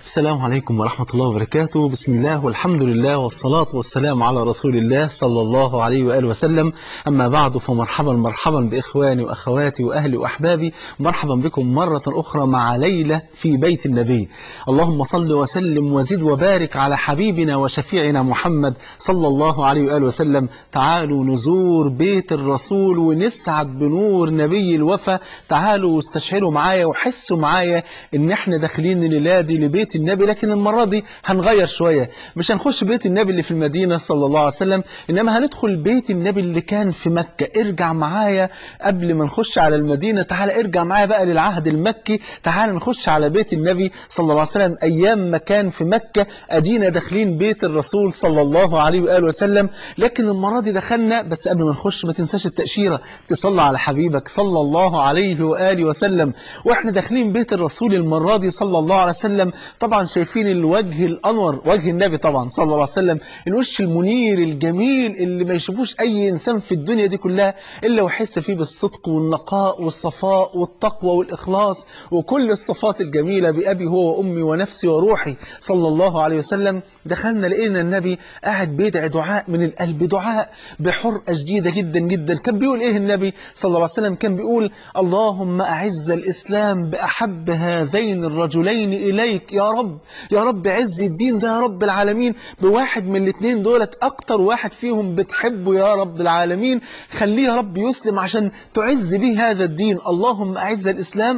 السلام عليكم ورحمة الله وبركاته بسم الله والحمد لله والصلاة والسلام على رسول الله صلى الله عليه وآله وسلم أما بعد فمرحبا مرحبا بإخواني وأخواتي وأهلي وأحبابي مرحبا بكم مرة أخرى مع ليلة في بيت النبي اللهم صل وسلم وزد وبارك على حبيبنا وشفيعنا محمد صلى الله عليه وآله وسلم تعالوا نزور بيت الرسول ونسعد بنور نبي الوفا تعالوا استشعروا معايا وحسوا معايا ان احنا داخلين الليلة دي لبيت النبي لكن المرة دي هنغير شوية مش هنخش بيت النبي اللي في المدينة صلى الله عليه وسلم إنما هندخل بيت النبي اللي كان في مكة ارجع معايا قبل ما نخش على المدينة تعال ارجع معايا بقى للعهد المكي تعال نخش على بيت النبي صلى الله عليه وسلم أيام ما كان في مكة أدينا داخلين بيت الرسول صلى الله عليه وآله وسلم لكن المرة دي دخلنا بس قبل ما نخش ما تنساش التأشيرة تصلى على حبيبك صلى الله عليه وآله وسلم وإحنا داخلين بيت الرسول المرة دي صلى الله عليه وسلم طبعا شايفين الوجه الأنور وجه النبي طبعا صلى الله عليه وسلم الوش المنير الجميل اللي ما يشوفوش أي إنسان في الدنيا دي كلها إلا ويحس فيه بالصدق والنقاء والصفاء والتقوى والإخلاص وكل الصفات الجميلة بأبي هو وأمي ونفسي وروحي صلى الله عليه وسلم دخلنا لقينا النبي قاعد بيدعي دعاء من القلب دعاء بحرقة شديدة جدا جدا كان بيقول إيه النبي صلى الله عليه وسلم كان بيقول اللهم أعز الإسلام بأحب هذين الرجلين إليك يا رب يا رب عز الدين ده يا رب العالمين بواحد من الاثنين دولت أكتر واحد فيهم بتحبه يا رب العالمين خليه يا رب يسلم عشان تعز به هذا الدين اللهم أعز الإسلام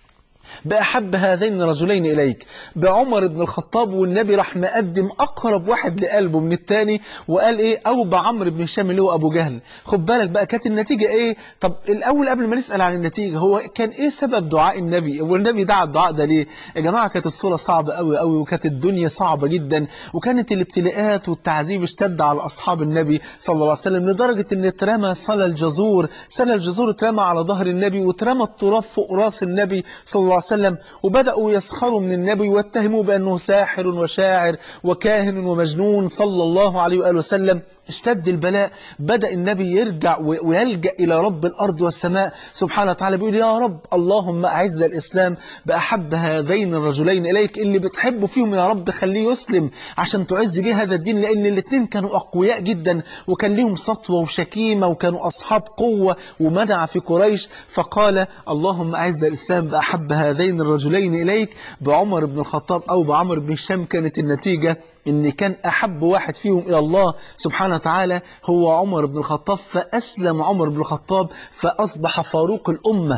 بأحب هذين الرجلين إليك بعمر بن الخطاب والنبي راح مقدم أقرب واحد لقلبه من الثاني وقال إيه أو بعمر بن هشام اللي هو أبو جهل خد بالك بقى كانت النتيجة إيه طب الأول قبل ما نسأل عن النتيجة هو كان إيه سبب دعاء النبي والنبي دعا الدعاء ده ليه يا جماعة كانت الصورة صعبة قوي قوي وكانت الدنيا صعبة جدا وكانت الابتلاءات والتعذيب اشتد على أصحاب النبي صلى الله عليه وسلم لدرجة إن اترمى صلى الجزور صلى الجزور اترمى على ظهر النبي واترمى التراب فوق راس النبي صلى الله عليه وسلم وبدأوا يسخروا من النبي واتهموا بأنه ساحر وشاعر وكاهن ومجنون صلى الله عليه وآله وسلم اشتد البلاء بدأ النبي يرجع ويلجأ إلى رب الأرض والسماء سبحانه وتعالى بيقول يا رب اللهم أعز الإسلام بأحب هذين الرجلين إليك اللي بتحبه فيهم يا رب خليه يسلم عشان تعز به هذا الدين لأن الاثنين كانوا أقوياء جدا وكان لهم سطوة وشكيمة وكانوا أصحاب قوة ومنع في قريش فقال اللهم أعز الإسلام بأحب هذين الرجلين إليك بعمر بن الخطاب أو بعمر بن الشام كانت النتيجة إن كان أحب واحد فيهم إلى الله سبحانه وتعالى هو عمر بن الخطاب فأسلم عمر بن الخطاب فأصبح فاروق الأمة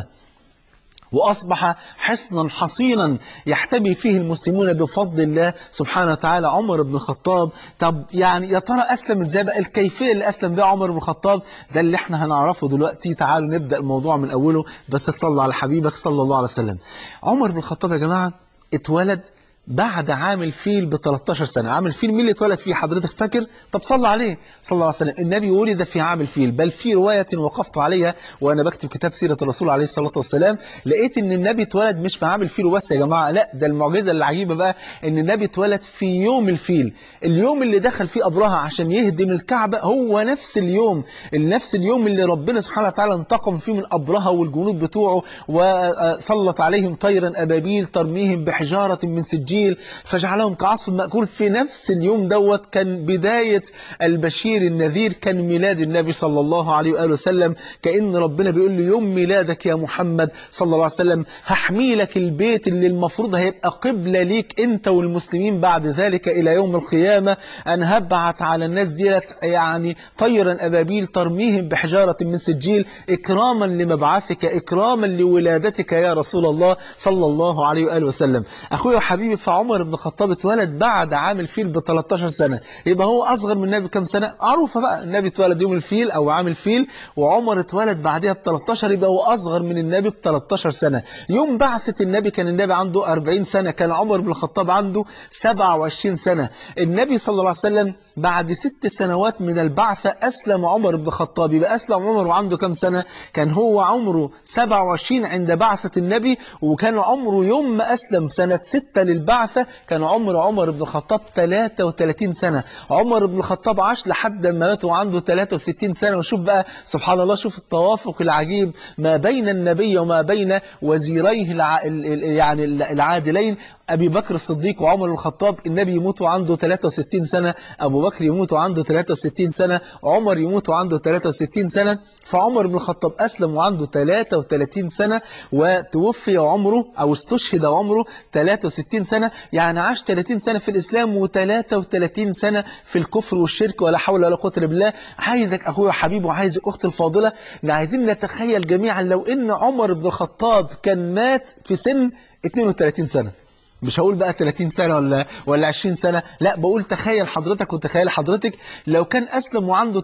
وأصبح حصنا حصينا يحتمي فيه المسلمون بفضل الله سبحانه وتعالى عمر بن الخطاب طب يعني يا ترى أسلم إزاي بقى الكيفية اللي أسلم بها عمر بن الخطاب ده اللي احنا هنعرفه دلوقتي تعالوا نبدأ الموضوع من أوله بس تصلى على حبيبك صلى الله عليه وسلم عمر بن الخطاب يا جماعة اتولد بعد عام الفيل ب 13 سنة عام الفيل مين اللي اتولد فيه حضرتك فاكر طب صلى عليه صلى الله عليه وسلم النبي ولد في عام الفيل بل في رواية وقفت عليها وأنا بكتب كتاب سيرة الرسول عليه الصلاة والسلام لقيت إن النبي اتولد مش في عام الفيل وبس يا جماعة لا ده المعجزة العجيبة بقى إن النبي اتولد في يوم الفيل اليوم اللي دخل فيه أبرهة عشان يهدم الكعبة هو نفس اليوم نفس اليوم اللي ربنا سبحانه وتعالى انتقم فيه من أبرهة والجنود بتوعه وسلط عليهم طيرا أبابيل ترميهم بحجارة من سجين الإنجيل فجعلهم كعصف مأكول في نفس اليوم دوت كان بداية البشير النذير كان ميلاد النبي صلى الله عليه وآله وسلم كأن ربنا بيقول له يوم ميلادك يا محمد صلى الله عليه وسلم هحمي لك البيت اللي المفروض هيبقى قبلة ليك أنت والمسلمين بعد ذلك إلى يوم القيامة أنا هبعت على الناس ديت يعني طيرا أبابيل ترميهم بحجارة من سجيل إكراما لمبعثك إكراما لولادتك يا رسول الله صلى الله عليه وآله وسلم أخويا وحبيبي فعمر بن الخطاب اتولد بعد عام الفيل ب 13 سنة يبقى هو أصغر من النبي كم سنة معروفة بقى النبي اتولد يوم الفيل أو عام الفيل وعمر اتولد بعدها ب 13 يبقى هو أصغر من النبي ب 13 سنة يوم بعثة النبي كان النبي عنده 40 سنة كان عمر بن الخطاب عنده 27 سنة النبي صلى الله عليه وسلم بعد ست سنوات من البعثة أسلم عمر بن الخطاب يبقى أسلم عمر وعنده كم سنة كان هو عمره 27 عند بعثة النبي وكان عمره يوم ما أسلم سنة 6 للبعثة كان عمر عمر بن الخطاب 33 سنة عمر بن الخطاب عاش لحد ما مات وعنده 63 سنة وشوف بقى سبحان الله شوف التوافق العجيب ما بين النبي وما بين وزيريه الع... يعني العادلين أبي بكر الصديق وعمر بن الخطاب النبي يموت وعنده 63 سنة أبو بكر يموت وعنده 63 سنة عمر يموت وعنده 63 سنة فعمر بن الخطاب أسلم وعنده 33 سنة وتوفي عمره أو استشهد عمره 63 سنة يعني عاش 30 سنة في الإسلام و33 سنة في الكفر والشرك ولا حول ولا قوة إلا بالله عايزك أخويا وحبيبي وعايزك أختي الفاضلة إن عايزين نتخيل جميعا لو إن عمر بن الخطاب كان مات في سن 32 سنة مش هقول بقى 30 سنة ولا ولا 20 سنة لا بقول تخيل حضرتك وتخيل حضرتك لو كان أسلم وعنده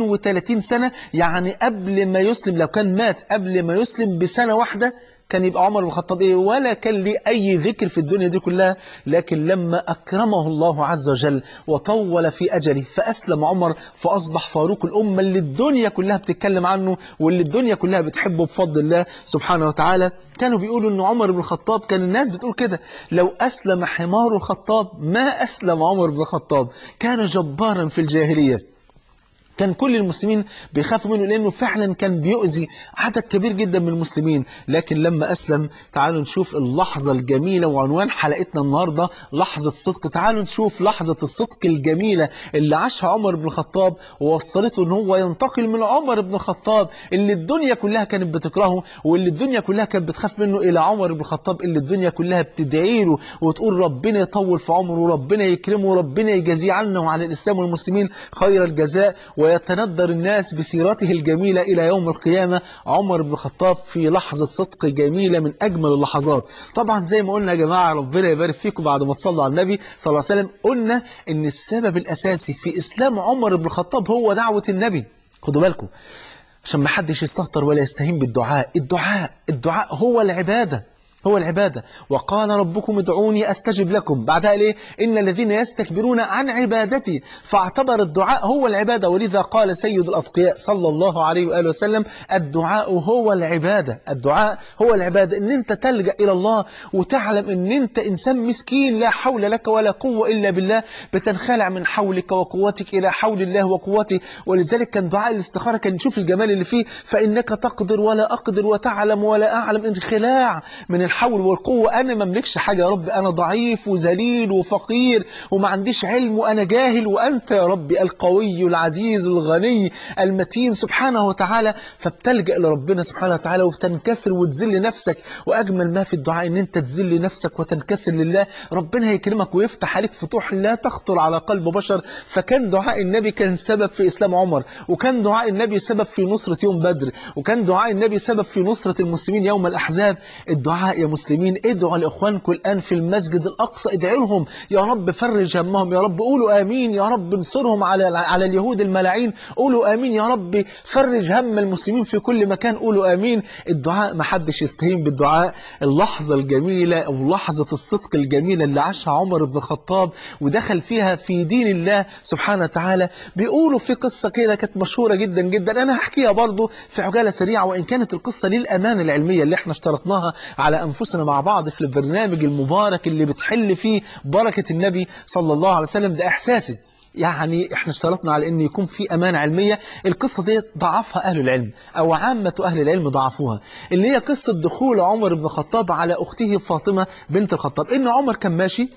32 سنة يعني قبل ما يسلم لو كان مات قبل ما يسلم بسنة واحدة كان يبقى عمر بن الخطاب ايه ولا كان ليه اي ذكر في الدنيا دي كلها لكن لما اكرمه الله عز وجل وطول في اجله فاسلم عمر فاصبح فاروق الامه اللي الدنيا كلها بتتكلم عنه واللي الدنيا كلها بتحبه بفضل الله سبحانه وتعالى كانوا بيقولوا ان عمر بن الخطاب كان الناس بتقول كده لو اسلم حمار الخطاب ما اسلم عمر بن الخطاب كان جبارا في الجاهليه كان كل المسلمين بيخافوا منه لأنه فعلا كان بيؤذي عدد كبير جدا من المسلمين لكن لما أسلم تعالوا نشوف اللحظة الجميلة وعنوان حلقتنا النهاردة لحظة صدق تعالوا نشوف لحظة الصدق الجميلة اللي عاشها عمر بن الخطاب ووصلته ان هو ينتقل من عمر بن الخطاب اللي الدنيا كلها كانت بتكرهه واللي الدنيا كلها كانت بتخاف منه إلى عمر بن الخطاب اللي الدنيا كلها بتدعي له وتقول ربنا يطول في عمره وربنا يكرمه وربنا يجازيه عنا وعلى الإسلام والمسلمين خير الجزاء ويتندر الناس بسيرته الجميلة إلى يوم القيامة عمر بن الخطاب في لحظة صدق جميلة من أجمل اللحظات طبعا زي ما قلنا يا جماعة ربنا يبارك فيكم بعد ما تصلوا على النبي صلى الله عليه وسلم قلنا إن السبب الأساسي في إسلام عمر بن الخطاب هو دعوة النبي خدوا بالكم عشان ما حدش يستهتر ولا يستهين بالدعاء الدعاء الدعاء هو العبادة هو العبادة وقال ربكم ادعوني أستجب لكم بعدها ليه إن الذين يستكبرون عن عبادتي فاعتبر الدعاء هو العبادة ولذا قال سيد الأتقياء صلى الله عليه وآله وسلم الدعاء هو العبادة الدعاء هو العبادة إن أنت تلجأ إلى الله وتعلم إن أنت إنسان مسكين لا حول لك ولا قوة إلا بالله بتنخلع من حولك وقوتك إلى حول الله وقوته ولذلك كان دعاء الاستخارة كان نشوف الجمال اللي فيه فإنك تقدر ولا أقدر وتعلم ولا أعلم انخلاع من الحول والقوة أنا ما املكش حاجة يا رب أنا ضعيف وذليل وفقير وما عنديش علم وأنا جاهل وأنت يا رب القوي العزيز الغني المتين سبحانه وتعالى فبتلجأ لربنا سبحانه وتعالى وبتنكسر وتذل نفسك وأجمل ما في الدعاء أن أنت تذل نفسك وتنكسر لله ربنا هيكرمك ويفتح عليك فتوح لا تخطر على قلب بشر فكان دعاء النبي كان سبب في إسلام عمر وكان دعاء النبي سبب في نصرة يوم بدر وكان دعاء النبي سبب في نصرة المسلمين يوم الأحزاب الدعاء يا مسلمين ادعوا لإخوانكم الآن في المسجد الأقصى ادعوا لهم يا رب فرج همهم يا رب قولوا آمين يا رب انصرهم على على اليهود الملاعين قولوا آمين يا رب فرج هم المسلمين في كل مكان قولوا آمين الدعاء ما حدش يستهين بالدعاء اللحظة الجميلة أو لحظة الصدق الجميلة اللي عاشها عمر بن الخطاب ودخل فيها في دين الله سبحانه وتعالى بيقولوا في قصة كده كانت مشهورة جدا جدا أنا هحكيها برضو في عجالة سريعة وإن كانت القصة للأمانة العلمية اللي احنا اشترطناها على أنفسنا مع بعض في البرنامج المبارك اللي بتحل فيه بركة النبي صلى الله عليه وسلم ده إحساسي يعني احنا اشترطنا على ان يكون في امانه علميه القصه دي ضعفها اهل العلم او عامه اهل العلم ضعفوها اللي هي قصه دخول عمر بن الخطاب على اخته فاطمه بنت الخطاب ان عمر كان ماشي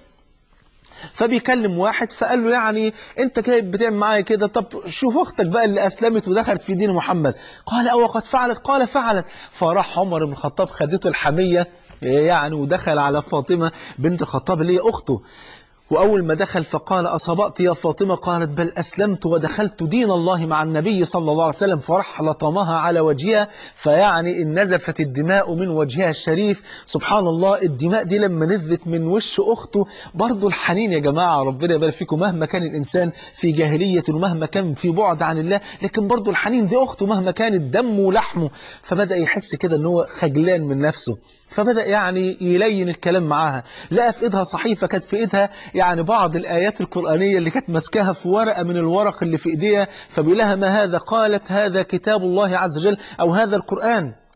فبيكلم واحد فقال له يعني انت كده بتعمل معايا كده طب شوف اختك بقى اللي اسلمت ودخلت في دين محمد قال او قد فعلت قال فعلت فراح عمر بن الخطاب خدته الحميه يعني ودخل على فاطمه بنت الخطاب اللي هي اخته وأول ما دخل فقال أصبأت يا فاطمة قالت بل أسلمت ودخلت دين الله مع النبي صلى الله عليه وسلم فرح لطمها على وجهها فيعني إن نزفت الدماء من وجهها الشريف سبحان الله الدماء دي لما نزلت من وش أخته برضو الحنين يا جماعة ربنا يبارك فيكم مهما كان الإنسان في جاهلية ومهما كان في بعد عن الله لكن برضو الحنين دي أخته مهما كانت دمه ولحمه فبدأ يحس كده أنه هو خجلان من نفسه فبدأ يعني يلين الكلام معاها لقى في إيدها صحيفة كانت في إيدها يعني بعض الآيات القرآنية اللي كانت ماسكاها في ورقة من الورق اللي في إيديها فبيقول لها ما هذا قالت هذا كتاب الله عز وجل أو هذا القرآن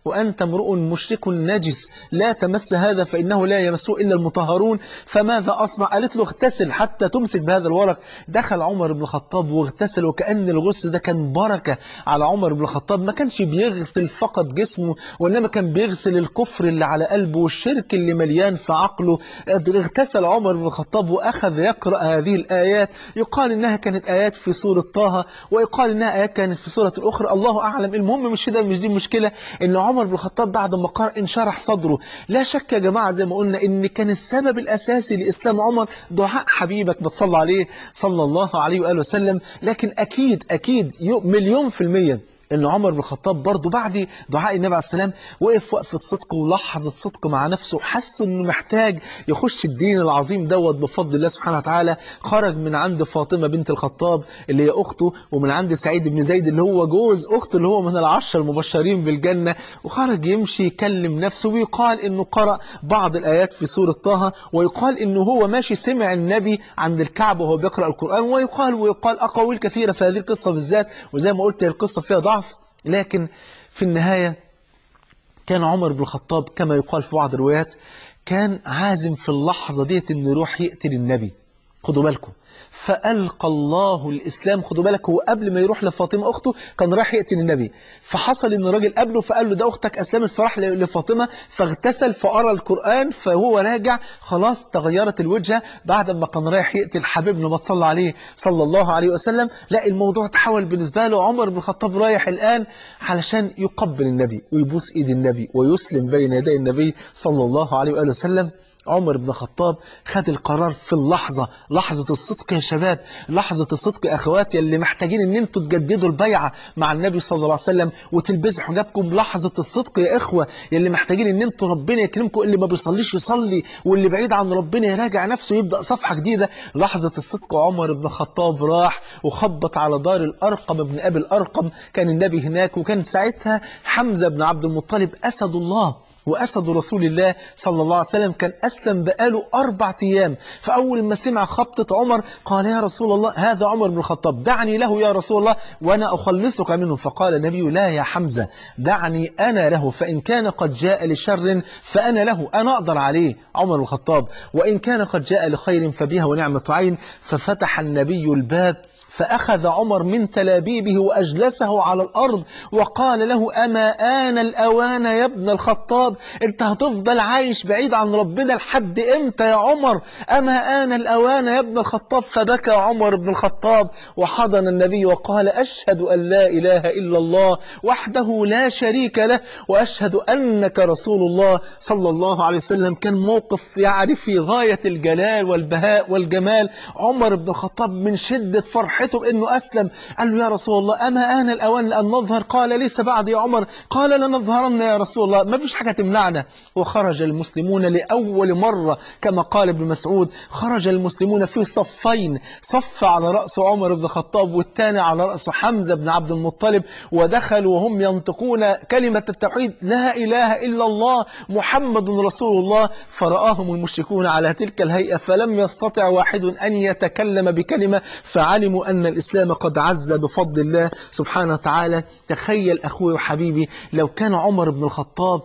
وأنت امرؤ مشرك نجس لا تمس هذا فإنه لا يمسه إلا المطهرون فماذا أصنع قالت له اغتسل حتى تمسك بهذا الورق دخل عمر بن الخطاب واغتسل وكأن الغسل ده كان بركة على عمر بن الخطاب ما كانش بيغسل فقط جسمه وإنما كان بيغسل الكفر اللي على قلبه والشرك اللي مليان في عقله اغتسل عمر بن الخطاب وأخذ يقرأ هذه الآيات يقال إنها كانت آيات في سورة طه ويقال إنها آيات كانت في سورة أخرى الله أعلم المهم مش ده مش دي المشكلة إن عمر بن الخطاب بعد ما قرأ انشرح صدره لا شك يا جماعة زي ما قلنا إن كان السبب الأساسي لإسلام عمر دعاء حبيبك بتصلى عليه صلى الله عليه وآله وسلم لكن أكيد أكيد مليون في المية ان عمر بن الخطاب برضه بعد دعاء النبي عليه السلام وقف وقفه صدق ولحظه صدق مع نفسه وحس انه محتاج يخش الدين العظيم دوت بفضل الله سبحانه وتعالى خرج من عند فاطمه بنت الخطاب اللي هي اخته ومن عند سعيد بن زيد اللي هو جوز اخته اللي هو من العشر المبشرين بالجنه وخرج يمشي يكلم نفسه ويقال انه قرأ بعض الايات في سوره طه ويقال انه هو ماشي سمع النبي عند الكعبه وهو بيقرأ القرآن ويقال ويقال اقاويل كثيره في هذه القصه بالذات وزي ما قلت هي القصه فيها ضعف لكن في النهاية كان عمر بن الخطاب كما يقال في بعض الروايات كان عازم في اللحظة ديت انه يروح يقتل النبي خدوا بالكم فألقى الله الإسلام خدوا بالك هو قبل ما يروح لفاطمة أخته كان راح يقتل النبي فحصل إن راجل قبله فقال له ده أختك أسلمت فراح لفاطمة فاغتسل فقرأ القرآن فهو راجع خلاص تغيرت الوجهة بعد ما كان رايح يقتل حبيبنا ما تصلى عليه صلى الله عليه وسلم لا الموضوع تحول بالنسبة له عمر بن الخطاب رايح الآن علشان يقبل النبي ويبوس إيد النبي ويسلم بين يدي النبي صلى الله عليه وآله وسلم عمر بن الخطاب خد القرار في اللحظة لحظة الصدق يا شباب لحظة الصدق يا أخواتي اللي محتاجين ان انتوا تجددوا البيعة مع النبي صلى الله عليه وسلم وتلبسوا حجابكم لحظة الصدق يا إخوة اللي محتاجين ان انتوا ربنا يكرمكم اللي ما بيصليش يصلي واللي بعيد عن ربنا يراجع نفسه يبدأ صفحة جديدة لحظة الصدق عمر بن الخطاب راح وخبط على دار الأرقم ابن أبي الأرقم كان النبي هناك وكان ساعتها حمزة بن عبد المطلب أسد الله وأسد رسول الله صلى الله عليه وسلم كان أسلم بقاله أربع أيام فأول ما سمع خبطة عمر قال يا رسول الله هذا عمر بن الخطاب دعني له يا رسول الله وأنا أخلصك منه فقال النبي لا يا حمزة دعني أنا له فإن كان قد جاء لشر فأنا له أنا أقدر عليه عمر بن الخطاب وإن كان قد جاء لخير فبها ونعمة عين ففتح النبي الباب فأخذ عمر من تلابيبه وأجلسه على الأرض وقال له أما آن الأوان يا ابن الخطاب أنت هتفضل عايش بعيد عن ربنا لحد إمتى يا عمر أما آن الأوان يا ابن الخطاب فبكى عمر بن الخطاب وحضن النبي وقال أشهد أن لا إله إلا الله وحده لا شريك له وأشهد أنك رسول الله صلى الله عليه وسلم كان موقف يعني في غاية الجلال والبهاء والجمال عمر بن الخطاب من شدة فرحه فرحته بأنه أسلم قال له يا رسول الله أما آن الأوان أن نظهر قال ليس بعد يا عمر قال لنظهرن يا رسول الله ما فيش حاجة تمنعنا وخرج المسلمون لأول مرة كما قال ابن مسعود خرج المسلمون في صفين صف على رأس عمر بن الخطاب والثاني على رأس حمزة بن عبد المطلب ودخلوا وهم ينطقون كلمة التوحيد لا إله إلا الله محمد رسول الله فرآهم المشركون على تلك الهيئة فلم يستطع واحد أن يتكلم بكلمة فعلموا أن الإسلام قد عز بفضل الله سبحانه وتعالى تخيل أخوي وحبيبي لو كان عمر بن الخطاب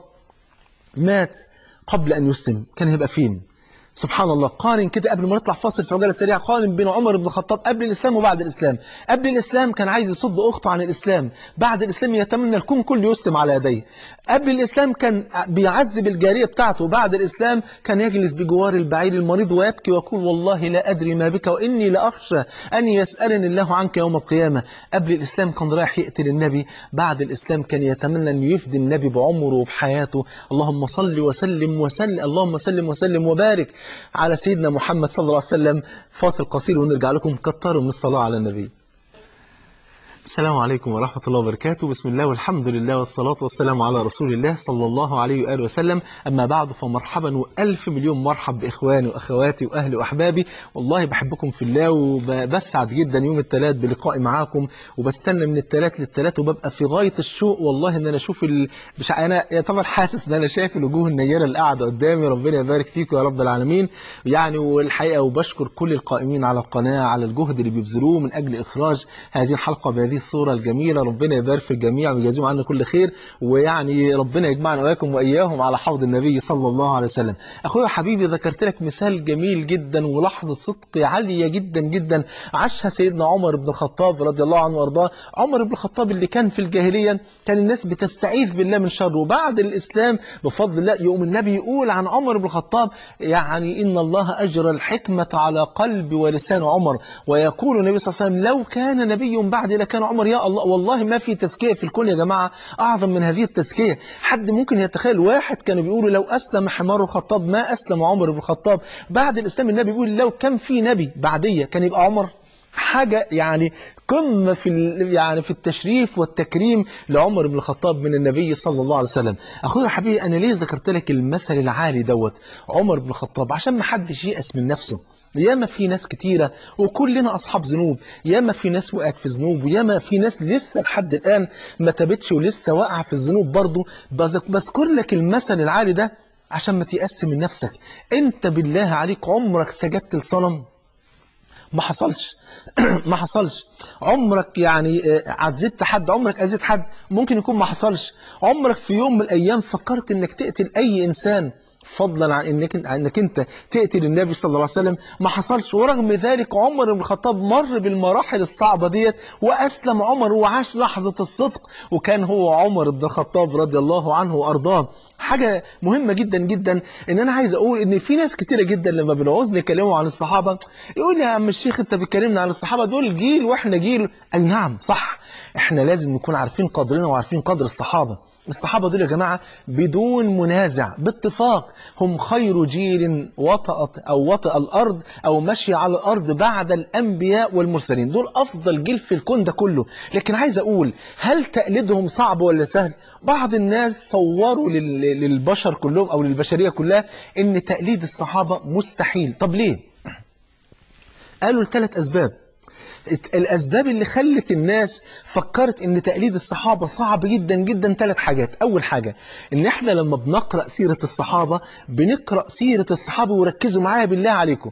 مات قبل أن يسلم كان هيبقى فين سبحان الله قارن كده قبل ما نطلع فاصل في عجاله سريعه قارن بين عمر بن الخطاب قبل الاسلام وبعد الاسلام قبل الاسلام كان عايز يصد اخته عن الاسلام بعد الاسلام يتمنى الكون كله يسلم على يديه قبل الاسلام كان بيعذب الجاريه بتاعته بعد الاسلام كان يجلس بجوار البعير المريض ويبكي ويقول والله لا ادري ما بك واني لاخشى ان يسالني الله عنك يوم القيامه قبل الاسلام كان رايح يقتل النبي بعد الاسلام كان يتمنى ان يفدي النبي بعمره وبحياته اللهم صل وسلم وسلم اللهم سلم وسلم وبارك على سيدنا محمد صلى الله عليه وسلم فاصل قصير ونرجع لكم كتروا من الصلاة على النبي السلام عليكم ورحمة الله وبركاته بسم الله والحمد لله والصلاة والسلام على رسول الله صلى الله عليه وآله وسلم أما بعد فمرحبا وألف مليون مرحب بإخواني وأخواتي وأهلي وأحبابي والله بحبكم في الله وبسعد جدا يوم الثلاث بلقائي معاكم وبستنى من الثلاث للثلاث وببقى في غاية الشوق والله إن أنا أشوف ال... مش أنا طبعا حاسس إن أنا شايف الوجوه النيرة اللي قاعدة قدامي ربنا يبارك فيكم يا رب العالمين يعني والحقيقة وبشكر كل القائمين على القناة على الجهد اللي بيبذلوه من أجل إخراج هذه الحلقة بهذه الصورة الجميلة ربنا يبارك في الجميع ويجازيهم عنا كل خير ويعني ربنا يجمعنا وإياكم وإياهم على حوض النبي صلى الله عليه وسلم أخويا حبيبي ذكرت لك مثال جميل جدا ولحظة صدق عالية جدا جدا عاشها سيدنا عمر بن الخطاب رضي الله عنه وارضاه عمر بن الخطاب اللي كان في الجاهلية كان الناس بتستعيذ بالله من شره وبعد الإسلام بفضل الله يقوم النبي يقول عن عمر بن الخطاب يعني إن الله أجرى الحكمة على قلب ولسان عمر ويقول النبي صلى الله عليه وسلم لو كان نبي بعد لكان عمر يا الله والله ما في تزكية في الكون يا جماعة أعظم من هذه التزكية حد ممكن يتخيل واحد كانوا بيقولوا لو أسلم حمار الخطاب ما أسلم عمر بن الخطاب بعد الإسلام النبي بيقول لو كان في نبي بعدية كان يبقى عمر حاجة يعني قمة في ال- يعني في التشريف والتكريم لعمر بن الخطاب من النبي صلى الله عليه وسلم أخويا حبيبي أنا ليه ذكرت لك المثل العالي دوت عمر بن الخطاب عشان ما حدش ييأس من نفسه ياما في ناس كتيرة وكلنا أصحاب ذنوب ياما في ناس وقعت في ذنوب وياما في ناس لسه لحد الآن ما تابتش ولسه واقعة في الذنوب برضه بذك- بذكر لك المثل العالي ده عشان ما تيأس من نفسك أنت بالله عليك عمرك سجدت لصنم ما حصلش ما حصلش عمرك يعني آه، عذبت حد عمرك أذيت حد ممكن يكون ما حصلش عمرك في يوم من الأيام فكرت إنك تقتل أي إنسان فضلا عن انك عن انك انت تقتل النبي صلى الله عليه وسلم ما حصلش ورغم ذلك عمر بن الخطاب مر بالمراحل الصعبه ديت واسلم عمر وعاش لحظه الصدق وكان هو عمر بن الخطاب رضي الله عنه وارضاه حاجه مهمه جدا جدا ان انا عايز اقول ان في ناس كتيره جدا لما بنعوز نكلموا عن الصحابه يقول لي يا عم الشيخ انت بتكلمنا عن الصحابه دول جيل واحنا جيل اي نعم صح احنا لازم نكون عارفين قدرنا وعارفين قدر الصحابه الصحابة دول يا جماعة بدون منازع باتفاق هم خير جيل وطأت أو وطأ الأرض أو مشي على الأرض بعد الأنبياء والمرسلين دول أفضل جيل في الكون ده كله لكن عايز أقول هل تقليدهم صعب ولا سهل بعض الناس صوروا لل- للبشر كلهم أو للبشرية كلها إن تقليد الصحابة مستحيل طب ليه قالوا لثلاث أسباب الأسباب اللي خلت الناس فكرت إن تقليد الصحابة صعب جدا جدا ثلاث حاجات أول حاجة إن إحنا لما بنقرأ سيرة الصحابة بنقرأ سيرة الصحابة وركزوا معايا بالله عليكم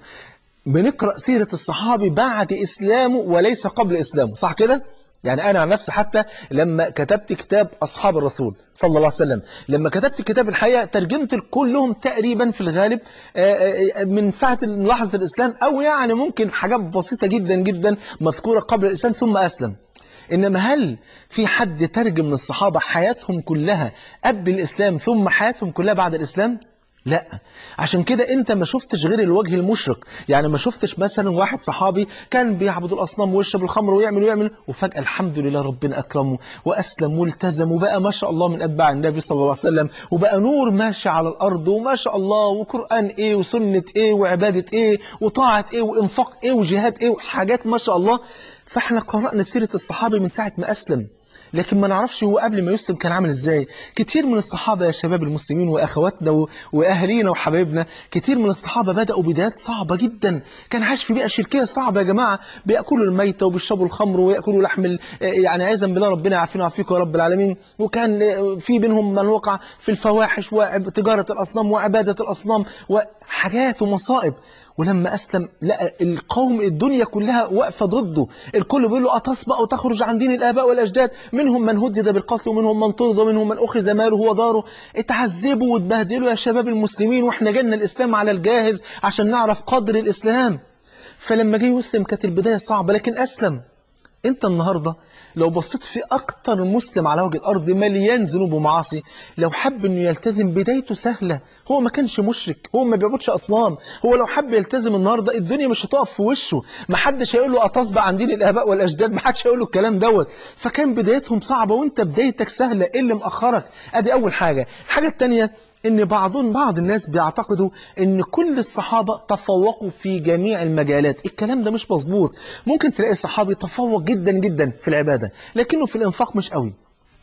بنقرأ سيرة الصحابي بعد إسلامه وليس قبل إسلامه صح كده؟ يعني أنا عن نفسي حتى لما كتبت كتاب أصحاب الرسول صلى الله عليه وسلم لما كتبت كتاب الحقيقة ترجمت كلهم تقريبا في الغالب آه، آه، من ساعة لحظة الإسلام أو يعني ممكن حاجات بسيطة جدا جدا مذكورة قبل الإسلام ثم أسلم إنما هل في حد ترجم من الصحابة حياتهم كلها قبل الإسلام ثم حياتهم كلها بعد الإسلام؟ لا عشان كده انت ما شفتش غير الوجه المشرق يعني ما شفتش مثلا واحد صحابي كان بيعبد الاصنام ويشرب الخمر ويعمل ويعمل وفجاه الحمد لله ربنا اكرمه واسلم والتزم وبقى ما شاء الله من اتباع النبي صلى الله عليه وسلم وبقى نور ماشي على الارض وما شاء الله وقران ايه وسنه ايه وعباده ايه وطاعه ايه وانفاق ايه وجهاد ايه وحاجات ما شاء الله فاحنا قرانا سيره الصحابه من ساعه ما اسلم لكن ما نعرفش هو قبل ما يسلم كان عامل ازاي كتير من الصحابة يا شباب المسلمين وأخواتنا و- وأهالينا وحبايبنا كتير من الصحابة بدأوا بدايات صعبة جدا كان عايش في بيئة شركية صعبة يا جماعة بيأكلوا الميتة وبيشربوا الخمر ويأكلوا لحم ال- يعني عايزا بالله ربنا يعافينا ويعافيكم يا رب العالمين وكان في بينهم من وقع في الفواحش وتجارة الأصنام وعبادة الأصنام وحاجات ومصائب ولما أسلم لقى القوم الدنيا كلها واقفة ضده الكل بيقول له أتصبأ وتخرج عن دين الآباء والأجداد منهم من هدد بالقتل ومنهم من طرد ومنهم من أخذ ماله وداره اتعذبوا واتبهدلوا يا شباب المسلمين واحنا جالنا الإسلام على الجاهز عشان نعرف قدر الإسلام فلما جه يسلم كانت البداية صعبة لكن أسلم انت النهاردة لو بصيت في أكتر مسلم على وجه الأرض مليان ذنوب ومعاصي لو حب أنه يلتزم بدايته سهلة هو ما كانش مشرك هو ما بيعبدش أصنام هو لو حب يلتزم النهاردة الدنيا مش هتقف في وشه ما حدش هيقول له أتصبع عن دين الآباء والأجداد ما حدش هيقول له الكلام دوت فكان بدايتهم صعبة وانت بدايتك سهلة إيه اللي مأخرك أدي أول حاجة الحاجة التانية ان بعضهم بعض الناس بيعتقدوا ان كل الصحابة تفوقوا في جميع المجالات الكلام ده مش مظبوط ممكن تلاقي صحابي تفوق جدا جدا في العبادة لكنه في الانفاق مش قوي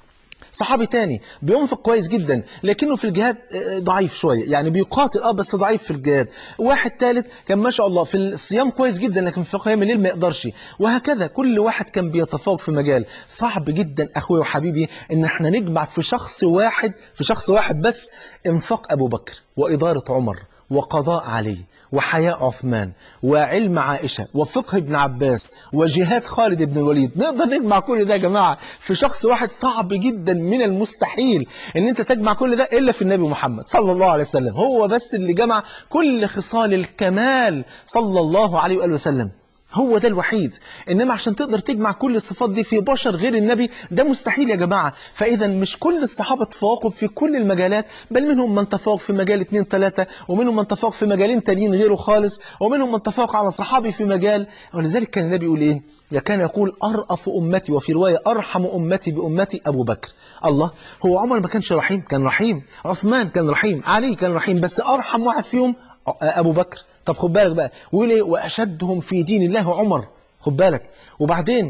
صحابي تاني بينفق كويس جدا لكنه في الجهاد آه، ضعيف شوية يعني بيقاتل اه بس ضعيف في الجهاد واحد ثالث كان ما شاء الله في الصيام كويس جدا لكن في قيام الليل ما يقدرش وهكذا كل واحد كان بيتفوق في مجال صعب جدا اخويا وحبيبي ان احنا نجمع في شخص واحد في شخص واحد بس انفاق ابو بكر وادارة عمر وقضاء علي وحياء عثمان وعلم عائشة وفقه ابن عباس وجهاد خالد بن الوليد نقدر نجمع كل ده يا جماعة في شخص واحد صعب جدا من المستحيل ان انت تجمع كل ده الا في النبي محمد صلى الله عليه وسلم هو بس اللي جمع كل خصال الكمال صلى الله عليه وآله وسلم هو ده الوحيد إنما عشان تقدر تجمع كل الصفات دي في بشر غير النبي ده مستحيل يا جماعة فإذا مش كل الصحابة تفوقوا في كل المجالات بل منهم من تفوق في مجال اتنين تلاتة ومنهم من تفوق في مجالين تانيين غيره خالص ومنهم من تفوق على صحابي في مجال ولذلك كان النبي يقول إيه يا كان يقول أرأف أمتي وفي رواية أرحم أمتي بأمتي أبو بكر الله هو عمر ما كانش رحيم كان رحيم عثمان كان رحيم علي كان رحيم بس أرحم واحد فيهم أبو بكر طب خد بالك بقى ويقول ايه واشدهم في دين الله عمر خد بالك وبعدين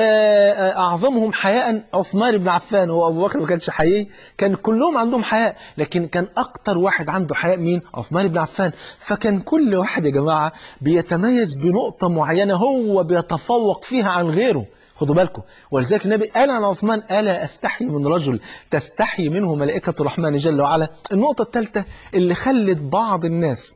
واعظمهم حياء عثمان بن عفان هو ابو بكر ما كانش حيي كان كلهم عندهم حياء لكن كان اكتر واحد عنده حياء مين عثمان بن عفان فكان كل واحد يا جماعه بيتميز بنقطه معينه هو بيتفوق فيها عن غيره خدوا بالكم ولذلك النبي قال عن عثمان ألا أستحي من رجل تستحي منه ملائكة الرحمن جل وعلا النقطة الثالثة اللي خلت بعض الناس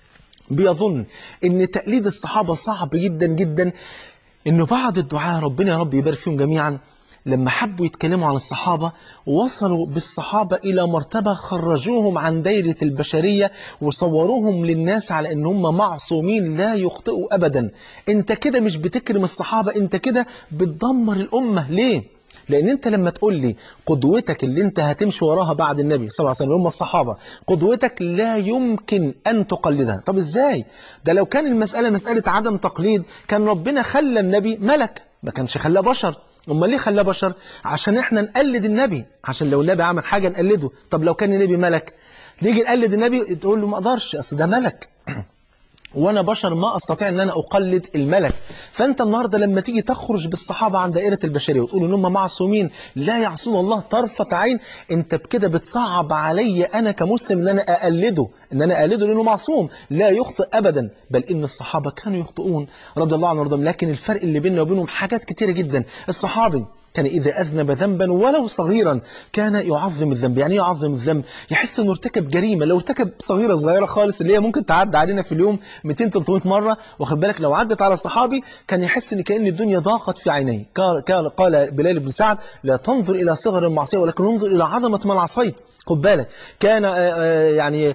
بيظن ان تقليد الصحابة صعب جدا جدا انه بعض الدعاء ربنا يا رب يبارك فيهم جميعا لما حبوا يتكلموا عن الصحابة وصلوا بالصحابة إلى مرتبة خرجوهم عن دايرة البشرية وصوروهم للناس على أن هم معصومين لا يخطئوا أبدا أنت كده مش بتكرم الصحابة أنت كده بتدمر الأمة ليه؟ لأن أنت لما تقول لي قدوتك اللي أنت هتمشي وراها بعد النبي صلى الله عليه وسلم هم الصحابة قدوتك لا يمكن أن تقلدها طب إزاي؟ ده لو كان المسألة مسألة عدم تقليد كان ربنا خلى النبي ملك ما كانش خلاه بشر امال ليه خلاه بشر عشان احنا نقلد النبي عشان لو النبي عمل حاجة نقلده طب لو كان النبي ملك نيجي نقلد النبي تقول له ما اقدرش اصل ده ملك وانا بشر ما استطيع ان انا اقلد الملك فانت النهارده لما تيجي تخرج بالصحابه عن دائره البشريه وتقول ان هم معصومين لا يعصون الله طرفه عين انت بكده بتصعب علي انا كمسلم ان انا اقلده ان انا اقلده لانه معصوم لا يخطئ ابدا بل ان الصحابه كانوا يخطئون رضي الله عنهم وارضاهم لكن الفرق اللي بيننا وبينهم حاجات كتيره جدا الصحابي كان إذا أذنب ذنبا ولو صغيرا كان يعظم الذنب يعني يعظم الذنب يحس أنه ارتكب جريمة لو ارتكب صغيرة صغيرة خالص اللي هي ممكن تعدي علينا في اليوم 200-300 مرة واخد بالك لو عدت على الصحابي كان يحس أن كأن الدنيا ضاقت في عينيه قال, قال بلال بن سعد لا تنظر إلى صغر المعصية ولكن انظر إلى عظمة من عصيت خد بالك كان يعني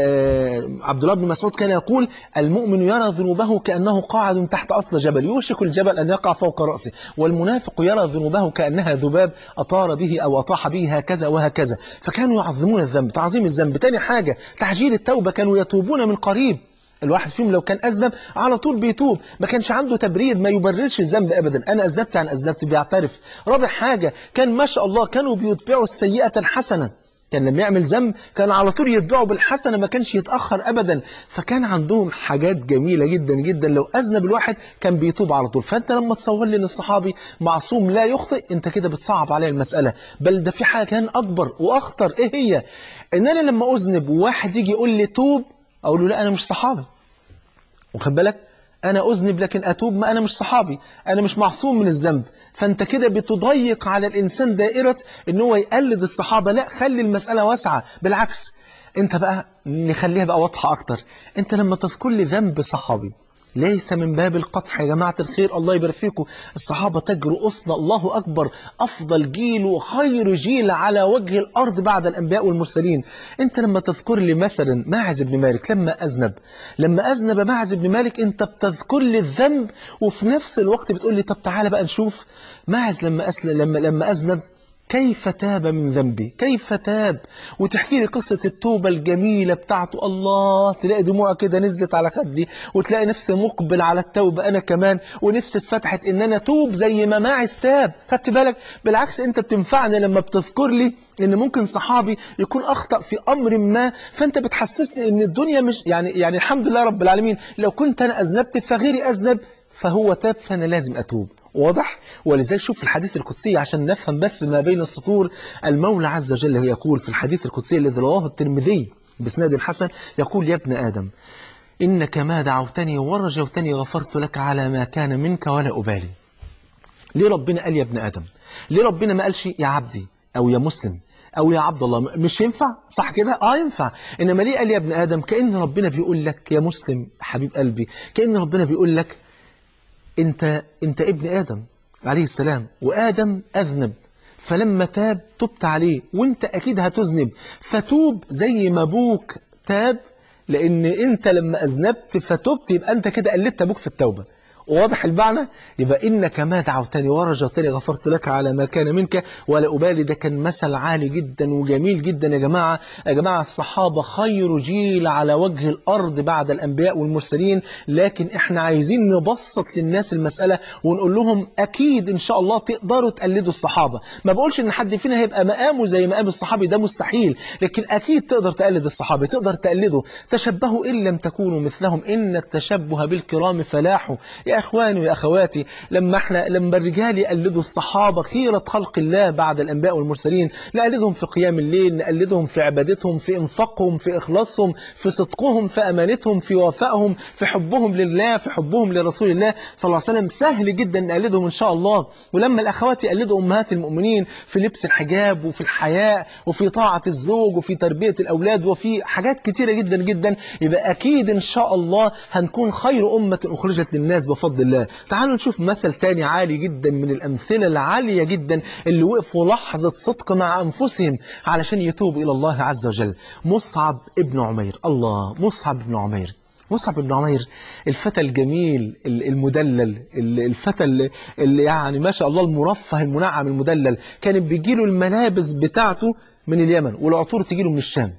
عبد الله بن مسعود كان يقول المؤمن يرى ذنوبه كأنه قاعد تحت أصل جبل يوشك الجبل أن يقع فوق رأسه والمنافق يرى ذنوبه كأنها ذباب أطار به أو أطاح به هكذا وهكذا فكانوا يعظمون الذنب تعظيم الذنب تاني حاجة تعجيل التوبة كانوا يتوبون من قريب الواحد فيهم لو كان أذنب على طول بيتوب ما كانش عنده تبرير ما يبررش الذنب أبدا أنا أذنبت عن أذنبت بيعترف رابع حاجة كان ما شاء الله كانوا بيتبعوا السيئة الحسنة كان لما يعمل ذنب كان على طول يتبعه بالحسنة ما كانش يتأخر أبدا فكان عندهم حاجات جميلة جدا جدا لو أذنب الواحد كان بيتوب على طول فأنت لما تصور لي أن الصحابي معصوم لا يخطئ أنت كده بتصعب عليه المسألة بل ده في حاجة كان أكبر وأخطر إيه هي إن أنا لما أذنب وواحد يجي يقول لي توب أقول له لا أنا مش صحابي واخد بالك أنا أذنب لكن أتوب ما أنا مش صحابي أنا مش معصوم من الذنب فأنت كده بتضيق على الإنسان دائرة إن هو يقلد الصحابة لا خلي المسألة واسعة بالعكس أنت بقى نخليها بقى واضحة أكتر أنت لما تذكر لي ذنب صحابي ليس من باب القطح يا جماعة الخير الله يبارك فيكم الصحابة تجرؤ أصلا الله أكبر أفضل جيل وخير جيل على وجه الأرض بعد الأنبياء والمرسلين أنت لما تذكر لي مثلا ماعز بن مالك لما أذنب لما أذنب ماعز بن مالك أنت بتذكر لي الذنب وفي نفس الوقت بتقول لي طب تعالى بقى نشوف ماعز لما أسلم لما لما أذنب كيف تاب من ذنبي كيف تاب وتحكي لي قصة التوبة الجميلة بتاعته الله تلاقي دموع كده نزلت على خدي وتلاقي نفسي مقبل على التوبة أنا كمان ونفسي اتفتحت إن أنا توب زي ما ماعز تاب خدت بالك بالعكس أنت بتنفعني لما بتذكر لي إن ممكن صحابي يكون أخطأ في أمر ما فأنت بتحسسني إن الدنيا مش يعني يعني الحمد لله رب العالمين لو كنت أنا أذنبت فغيري أذنب فهو تاب فأنا لازم أتوب واضح ولذلك شوف في الحديث القدسي عشان نفهم بس ما بين السطور المولى عز وجل يقول في الحديث القدسي الذي رواه الترمذي بسناد حسن يقول يا ابن آدم إنك ما دعوتني ورجوتني غفرت لك على ما كان منك ولا أبالي ليه ربنا قال يا ابن آدم ليه ربنا ما قالش يا عبدي أو يا مسلم او يا عبد الله مش ينفع صح كده اه ينفع انما ليه قال يا ابن ادم كان ربنا بيقول لك يا مسلم حبيب قلبي كان ربنا بيقول لك انت انت ابن ادم عليه السلام وادم اذنب فلما تاب تبت عليه وانت اكيد هتذنب فتوب زي ما ابوك تاب لان انت لما اذنبت فتبت يبقى انت كده قلدت ابوك في التوبه واضح المعنى يبقى إنك ما دعوتني ورجوتني غفرت لك على ما كان منك ولا أبالي ده كان مثل عالي جدا وجميل جدا يا جماعة يا جماعة الصحابة خير جيل على وجه الأرض بعد الأنبياء والمرسلين لكن إحنا عايزين نبسط للناس المسألة ونقول لهم أكيد إن شاء الله تقدروا تقلدوا الصحابة ما بقولش إن حد فينا هيبقى مقامه زي مقام الصحابي ده مستحيل لكن أكيد تقدر تقلد الصحابة تقدر تقلده تشبهوا إن لم تكونوا مثلهم إن التشبه بالكرام فلاح يا إخواني ويا أخواتي لما احنا لما الرجال يقلدوا الصحابة خيرة خلق الله بعد الأنبياء والمرسلين نقلدهم في قيام الليل نقلدهم في عبادتهم في إنفاقهم في إخلاصهم في صدقهم في أمانتهم في وفائهم في حبهم لله في حبهم لرسول الله صلى الله عليه وسلم سهل جدا نقلدهم إن شاء الله ولما الأخوات يقلدوا أمهات المؤمنين في لبس الحجاب وفي الحياء وفي طاعة الزوج وفي تربية الأولاد وفي حاجات كتيرة جدا جدا يبقى أكيد إن شاء الله هنكون خير أمة أخرجت للناس بفضل الله تعالوا نشوف مثل تاني عالي جدا من الأمثلة العالية جدا اللي وقفوا لحظة صدق مع أنفسهم علشان يتوبوا إلى الله عز وجل مصعب ابن عمير الله مصعب ابن عمير مصعب بن عمير الفتى الجميل المدلل الفتى اللي يعني ما شاء الله المرفه المنعم المدلل كان بيجيله الملابس بتاعته من اليمن والعطور تجيله من الشام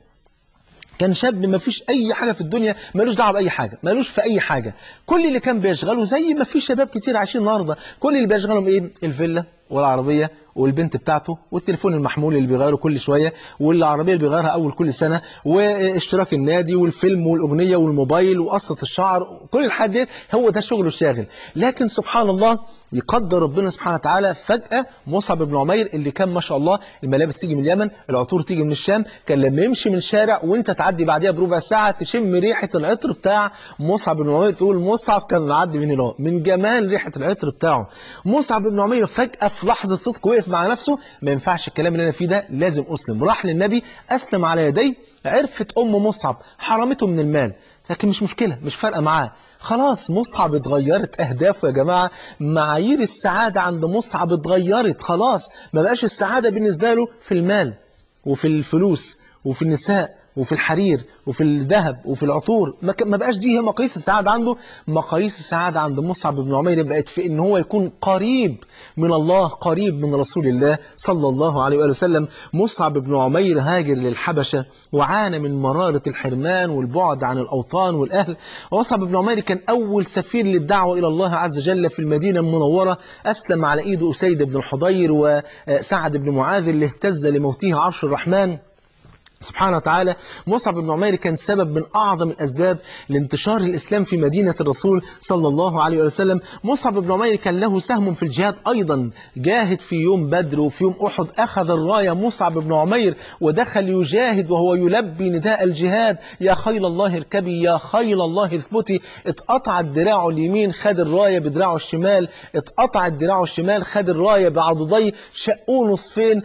كان شاب ما فيش اي حاجه في الدنيا ملوش دعوه باي حاجه ملوش في اي حاجه كل اللي كان بيشغله زي ما في شباب كتير عايشين النهارده كل اللي بيشغلهم ايه الفيلا والعربيه والبنت بتاعته والتليفون المحمول اللي بيغيره كل شوية والعربية اللي بيغيرها أول كل سنة واشتراك النادي والفيلم والأغنية والموبايل وقصة الشعر كل الحاجات دي هو ده شغله الشاغل لكن سبحان الله يقدر ربنا سبحانه وتعالى فجأة مصعب بن عمير اللي كان ما شاء الله الملابس تيجي من اليمن العطور تيجي من الشام كان لما يمشي من الشارع وانت تعدي بعديها بربع ساعة تشم ريحة العطر بتاع مصعب بن عمير تقول مصعب كان معدي من هنا من جمال ريحة العطر بتاعه مصعب بن عمير فجأة في لحظة صدق وقف مع نفسه ما ينفعش الكلام اللي انا فيه ده لازم اسلم راح للنبي اسلم على يديه عرفت ام مصعب حرمته من المال لكن مش مشكلة مش فارقة معاه خلاص مصعب اتغيرت أهدافه يا جماعة معايير السعادة عند مصعب اتغيرت خلاص ما بقاش السعادة بالنسبة له في المال وفي الفلوس وفي النساء وفي الحرير وفي الذهب وفي العطور ما ما بقاش دي هي مقاييس السعادة عنده مقاييس السعادة عند مصعب بن عمير بقت في ان هو يكون قريب من الله قريب من رسول الله صلى الله عليه وآله وسلم مصعب بن عمير هاجر للحبشة وعانى من مرارة الحرمان والبعد عن الأوطان والأهل ومصعب بن عمير كان أول سفير للدعوة إلى الله عز وجل في المدينة المنورة أسلم على إيد أسيد بن الحضير وسعد بن معاذ اللي اهتز لموته عرش الرحمن سبحانه وتعالى مصعب بن عمير كان سبب من أعظم الأسباب لانتشار الإسلام في مدينة الرسول صلى الله عليه وسلم مصعب بن عمير كان له سهم في الجهاد أيضا جاهد في يوم بدر وفي يوم أحد أخذ الراية مصعب بن عمير ودخل يجاهد وهو يلبي نداء الجهاد يا خيل الله اركبي يا خيل الله اثبتي اتقطع الدراع اليمين خد الراية بدراعه الشمال اتقطع الدراع الشمال خد الراية بعضديه شقوه نصفين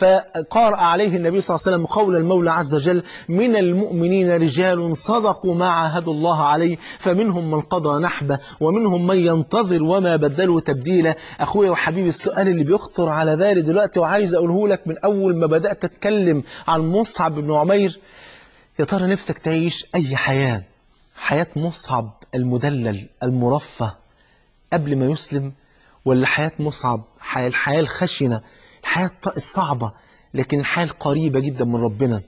فقارأ عليه النبي صلى الله عليه وسلم قول المولى المولى عز وجل من المؤمنين رجال صدقوا ما عاهدوا الله عليه فمنهم من قضى نحبه ومنهم من ينتظر وما بدلوا تبديلا أخويا وحبيبي السؤال اللي بيخطر على بالي دلوقتي وعايز أقوله لك من أول ما بدأت أتكلم عن مصعب بن عمير يا ترى نفسك تعيش أي حياة حياة مصعب المدلل المرفه قبل ما يسلم ولا حياة مصعب الحياة الخشنة الحياة الصعبة لكن الحياة القريبة جدا من ربنا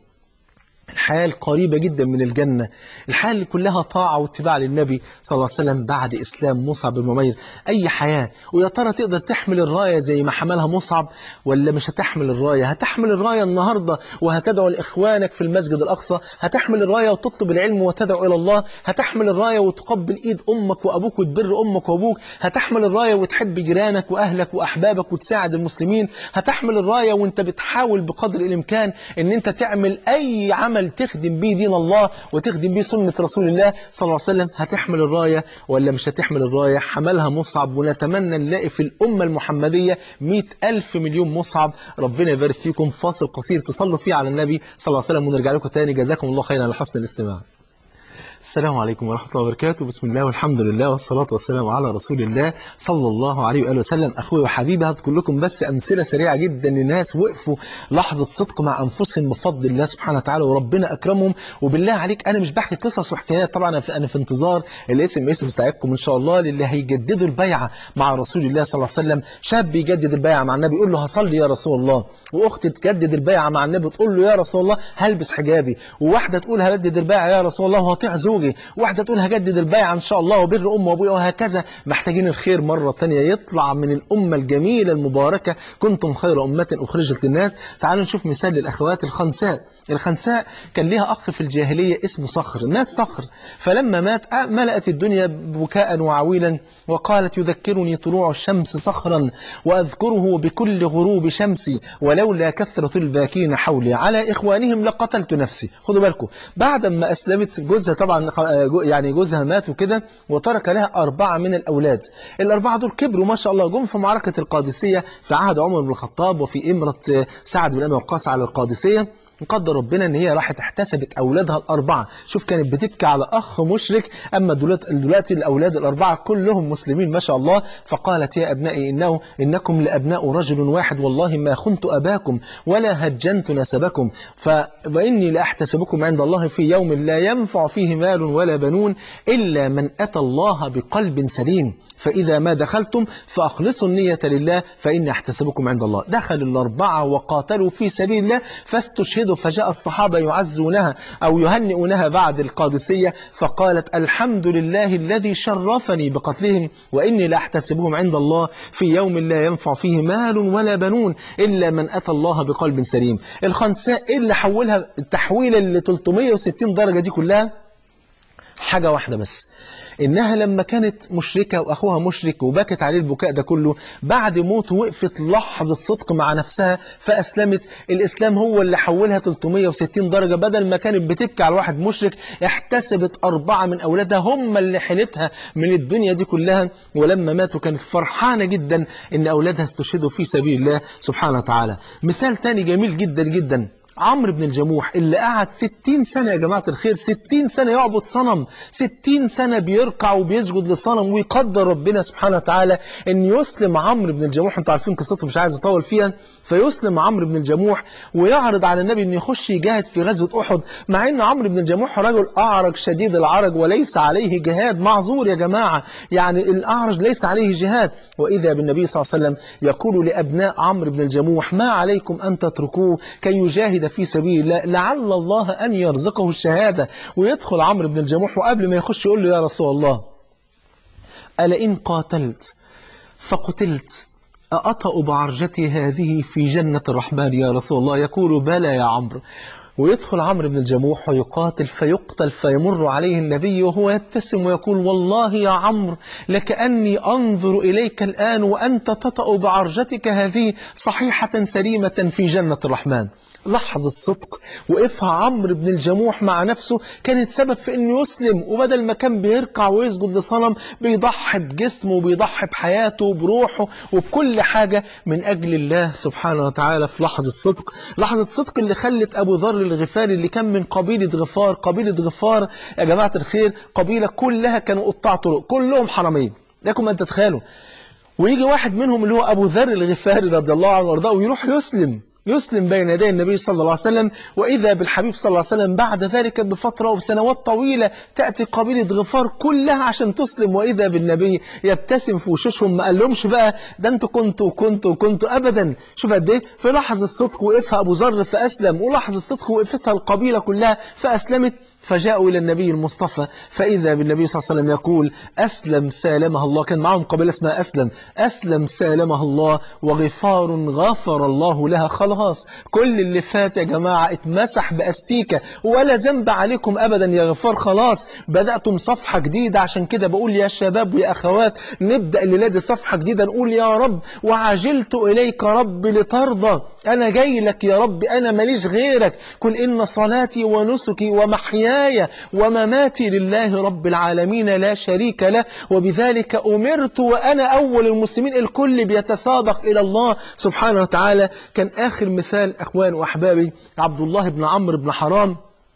الحياة القريبة جدا من الجنة الحياة اللي كلها طاعة واتباع للنبي صلى الله عليه وسلم بعد إسلام مصعب بن عمير أي حياة ويا ترى تقدر تحمل الراية زي ما حملها مصعب ولا مش هتحمل الراية هتحمل الراية النهاردة وهتدعو لإخوانك في المسجد الأقصى هتحمل الراية وتطلب العلم وتدعو إلى الله هتحمل الراية وتقبل إيد أمك وأبوك وتبر أمك وأبوك هتحمل الراية وتحب جيرانك وأهلك وأحبابك وتساعد المسلمين هتحمل الراية وانت بتحاول بقدر الإمكان ان انت تعمل أي عمل عمل تخدم بيه دين الله وتخدم بيه سنة رسول الله صلى الله عليه وسلم هتحمل الراية ولا مش هتحمل الراية حملها مصعب ونتمنى نلاقي في الأمة المحمدية مئة ألف مليون مصعب ربنا يبارك فيكم فاصل قصير تصلوا فيه على النبي صلى الله عليه وسلم ونرجع لكم تاني جزاكم الله خيرا على حسن الاستماع السلام عليكم ورحمة الله وبركاته بسم الله والحمد لله والصلاة والسلام على رسول الله صلى الله عليه وآله وسلم أخوي وحبيبي هذكر لكم بس أمثلة سريعة جدا لناس وقفوا لحظة صدق مع أنفسهم بفضل الله سبحانه وتعالى وربنا أكرمهم وبالله عليك أنا مش بحكي قصص وحكايات طبعا أنا في, أنا في انتظار الاسم اس بتاعتكم إن شاء الله للي هيجددوا البيعة مع رسول الله صلى الله عليه وسلم شاب يجدد البيعة مع النبي يقول له هصلي يا رسول الله وأخت تجدد البيعة مع النبي تقول له يا رسول الله هلبس حجابي وواحدة تقول هجدد البيعة يا رسول الله وهطيع زوجي واحدة تقول هجدد البيعة إن شاء الله وبر أم وأبويا وهكذا محتاجين الخير مرة تانية يطلع من الأمة الجميلة المباركة كنتم خير أمة أخرجت للناس تعالوا نشوف مثال للأخوات الخنساء الخنساء كان ليها أخ في الجاهلية اسمه صخر مات صخر فلما مات ملأت الدنيا بكاء وعويلا وقالت يذكرني طلوع الشمس صخرا وأذكره بكل غروب شمسي ولولا كثرة الباكين حولي على إخوانهم لقتلت نفسي خدوا بالكم بعد ما أسلمت جوزها طبعا يعني جوزها مات وكده وترك لها أربعة من الأولاد الأربعة دول كبروا ما شاء الله جم في معركة القادسية في عهد عمر بن الخطاب وفي إمرة سعد بن أبي وقاص على القادسية قدر ربنا ان هي راحت احتسبت اولادها الاربعه شوف كانت بتبكي على اخ مشرك اما دلوقتي دلوقتي الاولاد الاربعه كلهم مسلمين ما شاء الله فقالت يا ابنائي انه انكم لابناء رجل واحد والله ما خنت اباكم ولا هجنت نسبكم فاني لاحتسبكم عند الله في يوم لا ينفع فيه مال ولا بنون الا من اتى الله بقلب سليم فإذا ما دخلتم فأخلصوا النية لله فإني أحتسبكم عند الله دخل الأربعة وقاتلوا في سبيل الله فاستشهدوا فجاء الصحابة يعزونها أو يهنئونها بعد القادسية فقالت الحمد لله الذي شرفني بقتلهم وإني لأحتسبهم عند الله في يوم لا ينفع فيه مال ولا بنون إلا من أتى الله بقلب سليم الخنساء إيه اللي حولها التحويل اللي 360 درجة دي كلها حاجة واحدة بس إنها لما كانت مشركة وأخوها مشرك وبكت عليه البكاء ده كله بعد موته وقفت لحظة صدق مع نفسها فأسلمت الإسلام هو اللي حولها 360 درجة بدل ما كانت بتبكي على واحد مشرك احتسبت أربعة من أولادها هم اللي حيلتها من الدنيا دي كلها ولما ماتوا كانت فرحانة جدا إن أولادها استشهدوا في سبيل الله سبحانه وتعالى مثال تاني جميل جدا جدا عمرو بن الجموح اللي قعد 60 سنة يا جماعة الخير 60 سنة يعبد صنم 60 سنة بيركع وبيسجد للصنم ويقدر ربنا سبحانه وتعالى ان يسلم عمرو بن الجموح انتوا عارفين قصته مش عايز اطول فيها فيسلم عمرو بن الجموح ويعرض على النبي انه يخش يجاهد في غزوة احد مع ان عمرو بن الجموح رجل اعرج شديد العرج وليس عليه جهاد معذور يا جماعة يعني الاعرج ليس عليه جهاد واذا بالنبي صلى الله عليه وسلم يقول لابناء عمرو بن الجموح ما عليكم ان تتركوه كي يجاهد في سبيل الله لعل الله أن يرزقه الشهادة ويدخل عمرو بن الجموح وقبل ما يخش يقول له يا رسول الله ألا إن قاتلت فقتلت أأطأ بعرجتي هذه في جنة الرحمن يا رسول الله يقول بلى يا عمرو ويدخل عمرو بن الجموح ويقاتل فيقتل فيمر عليه النبي وهو يبتسم ويقول والله يا عمرو لكأني أنظر إليك الآن وأنت تطأ بعرجتك هذه صحيحة سليمة في جنة الرحمن لحظة صدق وقفها عمرو بن الجموح مع نفسه كانت سبب في انه يسلم وبدل ما كان بيركع ويسجد لصنم بيضحي بجسمه وبيضحي بحياته وبروحه وبكل حاجة من أجل الله سبحانه وتعالى في لحظة صدق لحظة صدق اللي خلت أبو ذر الغفاري اللي كان من قبيلة غفار قبيلة غفار يا جماعة الخير قبيلة كلها كانوا قطاع طرق كلهم حرامين لكم أن تتخيلوا ويجي واحد منهم اللي هو أبو ذر الغفاري رضي الله عنه وارضاه ويروح يسلم يسلم بين يدي النبي صلى الله عليه وسلم وإذا بالحبيب صلى الله عليه وسلم بعد ذلك بفترة وسنوات طويلة تأتي قبيلة غفار كلها عشان تسلم وإذا بالنبي يبتسم في وشوشهم ما قالهمش بقى ده انتوا كنتوا وكنتوا وكنتوا أبدا شوف قد إيه في لحظة الصدق وقفها أبو ذر فأسلم ولحظة الصدق وقفتها القبيلة كلها فأسلمت فجاءوا إلى النبي المصطفى فإذا بالنبي صلى الله عليه وسلم يقول أسلم سالمها الله كان معهم قبيلة اسمها أسلم أسلم سالمها الله وغفار غفر الله لها خلاص كل اللي فات يا جماعة اتمسح بأستيكة ولا ذنب عليكم أبدا يا غفار خلاص بدأتم صفحة جديدة عشان كده بقول يا شباب ويا أخوات نبدأ الليلة دي صفحة جديدة نقول يا رب وعجلت إليك رب لترضى أنا جاي لك يا رب أنا ماليش غيرك قل إن صلاتي ونسكي ومحياي ومماتي لله رب العالمين لا شريك له وبذلك أمرت وأنا أول المسلمين الكل بيتسابق إلى الله سبحانه وتعالى كان آخر مثال أخوان وأحبابي عبد الله بن عمرو بن حرام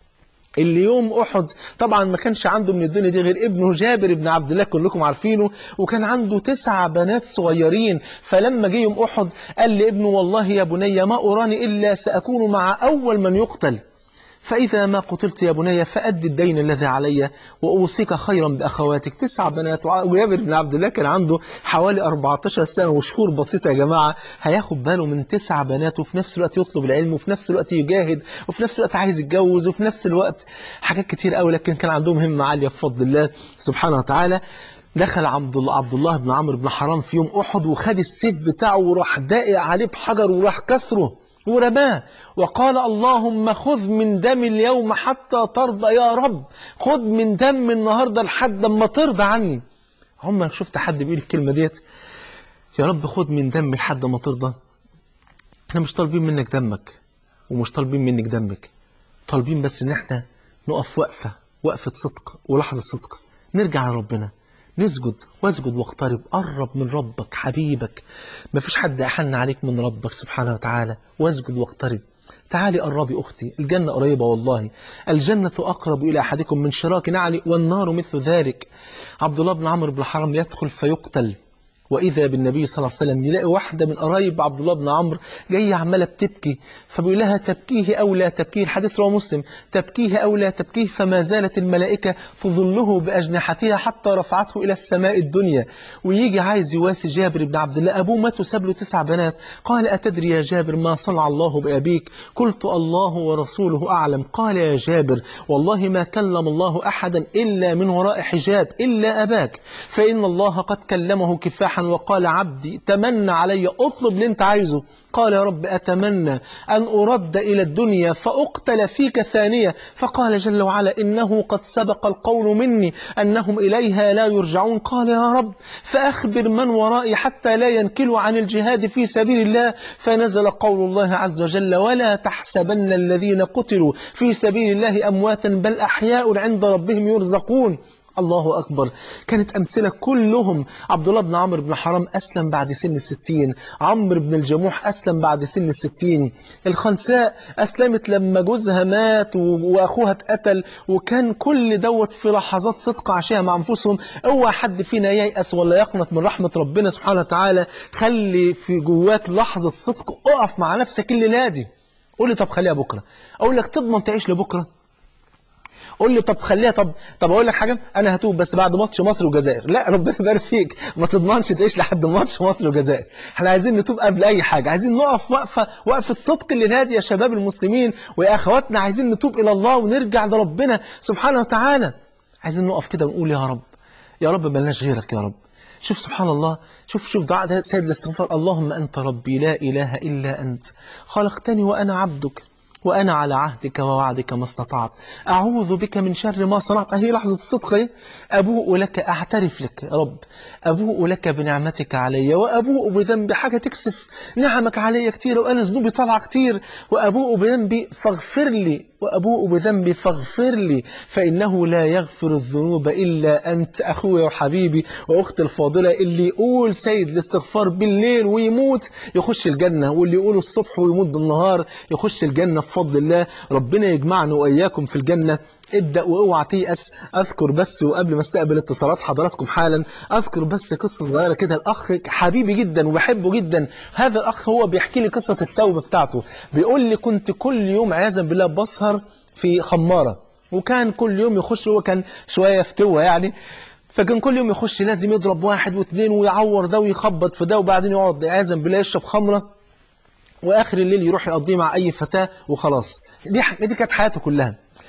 اللي يوم أحد طبعا ما كانش عنده من الدنيا دي غير ابنه جابر بن عبد الله كلكم عارفينه وكان عنده تسع بنات صغيرين فلما جه يوم أحد قال لابنه والله يا بني ما أراني إلا سأكون مع أول من يقتل فإذا ما قتلت يا بني فأد الدين الذي علي وأوصيك خيرا بأخواتك تسع بنات وجابر بن عبد الله كان عنده حوالي 14 سنة وشهور بسيطة يا جماعة هياخد باله من تسع بنات وفي نفس الوقت يطلب العلم وفي نفس الوقت يجاهد وفي نفس الوقت عايز يتجوز وفي نفس الوقت حاجات كتير قوي لكن كان عندهم همة عالية بفضل الله سبحانه وتعالى دخل عبد الله عبد الله بن عمرو بن حرام في يوم أحد وخد السيف بتاعه وراح داقق عليه بحجر وراح كسره ورماه وقال اللهم خذ من دم اليوم حتى ترضى يا رب خذ من دم النهاردة لحد ما ترضى عني عمرك شفت حد بيقول الكلمة ديت يا رب خذ من دم لحد ما ترضى احنا مش طالبين منك دمك ومش طالبين منك دمك طالبين بس ان احنا نقف وقفة وقفة صدق ولحظة صدق نرجع لربنا نسجد واسجد واقترب قرب من ربك حبيبك ما فيش حد أحن عليك من ربك سبحانه وتعالى واسجد واقترب تعالي قربي أختي الجنة قريبة والله الجنة أقرب إلى أحدكم من شراك نعلي والنار مثل ذلك عبد الله بن عمرو بن حرام يدخل فيقتل وإذا بالنبي صلى الله عليه وسلم يلاقي واحدة من قرايب عبد الله بن عمرو جاية عمالة بتبكي فبيقول لها تبكيه أو لا تبكيه الحديث رواه مسلم تبكيه أو لا تبكيه فما زالت الملائكة تظله بأجنحتها حتى رفعته إلى السماء الدنيا ويجي عايز يواسي جابر بن عبد الله أبوه مات وساب له تسع بنات قال أتدري يا جابر ما صنع الله بأبيك قلت الله ورسوله أعلم قال يا جابر والله ما كلم الله أحدا إلا من وراء حجاب إلا أباك فإن الله قد كلمه كفاحا وقال عبدي تمنى علي اطلب اللي انت عايزه قال يا رب أتمنى أن أرد إلى الدنيا فأقتل فيك ثانية فقال جل وعلا إنه قد سبق القول مني أنهم إليها لا يرجعون قال يا رب فأخبر من ورائي حتى لا ينكلوا عن الجهاد في سبيل الله فنزل قول الله عز وجل ولا تحسبن الذين قتلوا في سبيل الله أمواتا بل أحياء عند ربهم يرزقون الله أكبر كانت أمثلة كلهم عبد الله بن عمرو بن حرام أسلم بعد سن الستين عمرو بن الجموح أسلم بعد سن الستين الخنساء أسلمت لما جوزها مات وأخوها اتقتل وكان كل دوت في لحظات صدق عشاها مع أنفسهم اوعى حد فينا ييأس ولا يقنط من رحمة ربنا سبحانه وتعالى خلي في جواك لحظة صدق اقف مع نفسك الليلة دي قول لي طب خليها بكرة أقول لك تضمن تعيش لبكرة قول لي طب خليها طب طب اقول لك حاجه انا هتوب بس بعد ماتش مصر والجزائر لا ربنا يبارك فيك ما تضمنش تعيش لحد ماتش مصر والجزائر احنا عايزين نتوب قبل اي حاجه عايزين نقف وقفه وقفه صدق للهادي يا شباب المسلمين ويا اخواتنا عايزين نتوب الى الله ونرجع لربنا سبحانه وتعالى عايزين نقف كده ونقول يا رب يا رب ملناش غيرك يا رب شوف سبحان الله شوف شوف دعاء سيد الاستغفار اللهم أنت ربي لا إله إلا أنت خلقتني وأنا عبدك وأنا على عهدك ووعدك ما استطعت أعوذ بك من شر ما صنعت هي لحظة الصدق اهي أبوء لك أعترف لك يا رب أبوء لك بنعمتك علي وأبوء بذنبي حاجة تكسف نعمك علي كتير وأنا ذنوبي طالعة كتير وأبوء بذنبي فاغفر لي وأبوء بذنبي فاغفر لي فإنه لا يغفر الذنوب إلا أنت أخوي وحبيبي وأختي الفاضلة اللي يقول سيد الاستغفار بالليل ويموت يخش الجنة واللي يقوله الصبح ويموت بالنهار يخش الجنة بفضل الله ربنا يجمعنا وإياكم في الجنة ابدأ واوعى تيأس أذكر بس وقبل ما استقبل اتصالات حضراتكم حالا أذكر بس قصة صغيرة كده الأخ حبيبي جدا وبحبه جدا هذا الأخ هو بيحكي لي قصة التوبة بتاعته بيقول لي كنت كل يوم عياذا بالله بسهر في خمارة وكان كل يوم يخش هو كان شوية فتوة يعني فكان كل يوم يخش لازم يضرب واحد واثنين ويعور ده ويخبط في ده وبعدين يقعد عياذا بالله يشرب خمرة واخر الليل يروح يقضيه مع اي فتاه وخلاص دي دي كانت حياته كلها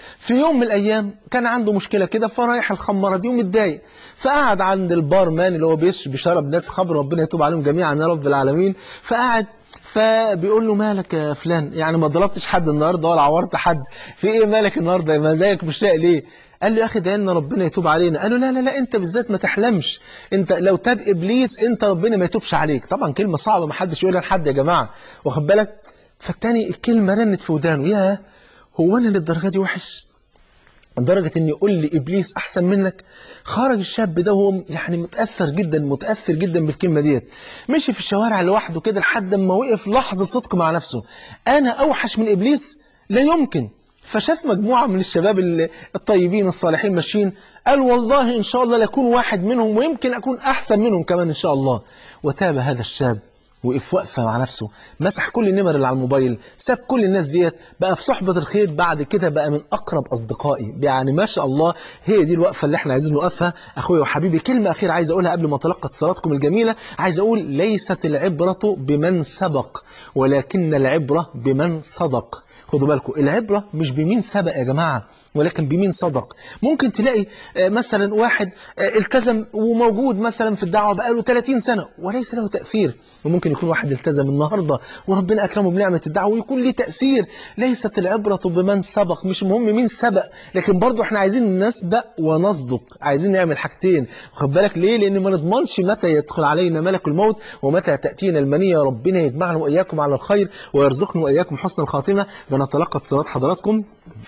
في يوم من الأيام كان عنده مشكلة كده فرايح الخمارة دي ومتضايق فقعد عند البارمان اللي هو بيش بيشرب ناس خمر ربنا يتوب عليهم جميعا يا رب العالمين فقعد فبيقول له مالك يا فلان يعني ما ضربتش حد النهارده ولا عورت حد في ايه مالك النهارده مزاجك مش لاقي ليه قال له يا اخي ده ان ربنا يتوب علينا قال له لا لا لا انت بالذات ما تحلمش انت لو تاب ابليس انت ربنا ما يتوبش عليك طبعا كلمه صعبه ما حدش يقولها لحد يا جماعه واخد بالك فالتاني الكلمه رنت في ودانه يا هو انا للدرجه دي وحش لدرجة ان يقول لي ابليس احسن منك خرج الشاب ده وهو يعني متاثر جدا متاثر جدا بالكلمه ديت مشي في الشوارع لوحده كده لحد ما وقف لحظه صدق مع نفسه انا اوحش من ابليس لا يمكن فشاف مجموعه من الشباب ال- الطيبين الصالحين ماشيين قال والله ان شاء الله لاكون واحد منهم ويمكن اكون احسن منهم كمان ان شاء الله وتاب هذا الشاب وقف وقفه مع نفسه مسح كل النمر اللي على الموبايل ساب كل الناس ديت بقى في صحبة الخير بعد كده بقى من أقرب أصدقائي يعني ما شاء الله هي دي الوقفة اللي احنا عايزين نوقفها أخويا وحبيبي كلمة أخيرة عايز أقولها قبل ما أتلقى اتصالاتكم الجميلة عايز أقول ليست العبرة بمن سبق ولكن العبرة بمن صدق خدوا بالكم العبرة مش بمين سبق يا جماعة ولكن بمين صدق ممكن تلاقي آه، مثلا واحد آه، التزم وموجود مثلا في الدعوة بقاله 30 سنة وليس له تأثير وممكن يكون واحد التزم النهاردة وربنا أكرمه بنعمة الدعوة ويكون ليه تأثير ليست العبرة بمن سبق مش مهم مين سبق لكن برضو احنا عايزين نسبق ونصدق عايزين نعمل حاجتين واخد بالك ليه لأن ما نضمنش متى يدخل علينا ملك الموت ومتى تأتينا المنية ربنا يجمعنا وإياكم على الخير ويرزقنا وإياكم حسن الخاتمة بنتلقى اتصالات حضراتكم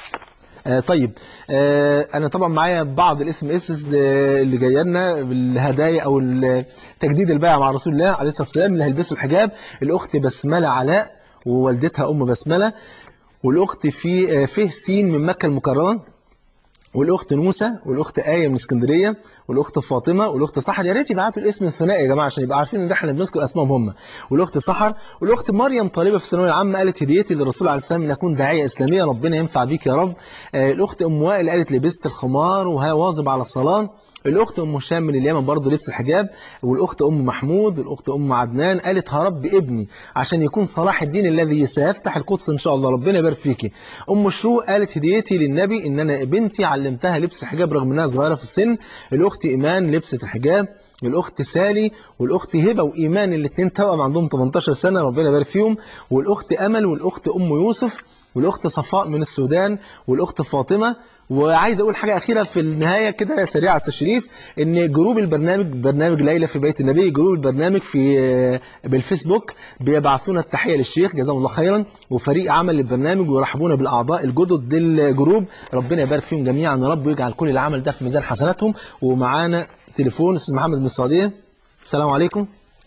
آه طيب آه انا طبعا معايا بعض الاس ام اس اللي جايه لنا بالهدايا او ال- تجديد البيعه مع رسول الله عليه الصلاه والسلام اللي هيلبسوا الحجاب الاخت بسمله علاء ووالدتها ام بسمله والاخت في آه فيه سين من مكه المكرمه والاخت نوسه والاخت ايه من اسكندريه والاخت فاطمه والاخت سحر يا ريت يبعتوا الاسم الثنائي يا جماعه عشان يبقى عارفين ان احنا بنذكر اسمائهم هم والاخت سحر والاخت مريم طالبه في الثانويه العامه قالت هديتي للرسول عليه السلام ان اكون داعيه اسلاميه ربنا ينفع بيك يا رب آه الاخت ام وائل قالت لبست الخمار وهي واظب على الصلاه الاخت ام هشام من اليمن برضه لبس الحجاب والاخت ام محمود والاخت ام عدنان قالت هرب ابني عشان يكون صلاح الدين الذي سيفتح القدس ان شاء الله ربنا يبارك فيكي ام شروق قالت هديتي للنبي ان انا بنتي علمتها لبس الحجاب رغم انها صغيره في السن الاخت ايمان لبست الحجاب الاخت سالي والاخت هبه وايمان الاثنين توأم عندهم 18 سنه ربنا يبارك فيهم والاخت امل والاخت ام يوسف والاخت صفاء من السودان والاخت فاطمه وعايز اقول حاجه اخيره في النهايه كده سريعه على الشريف ان جروب البرنامج برنامج ليلى في بيت النبي جروب البرنامج في بالفيسبوك بيبعثونا التحيه للشيخ جزاهم الله خيرا وفريق عمل للبرنامج ويرحبونا بالاعضاء الجدد للجروب ربنا يبارك فيهم جميعا يا رب ويجعل كل العمل ده في ميزان حسناتهم ومعانا تليفون استاذ محمد من السعوديه السلام عليكم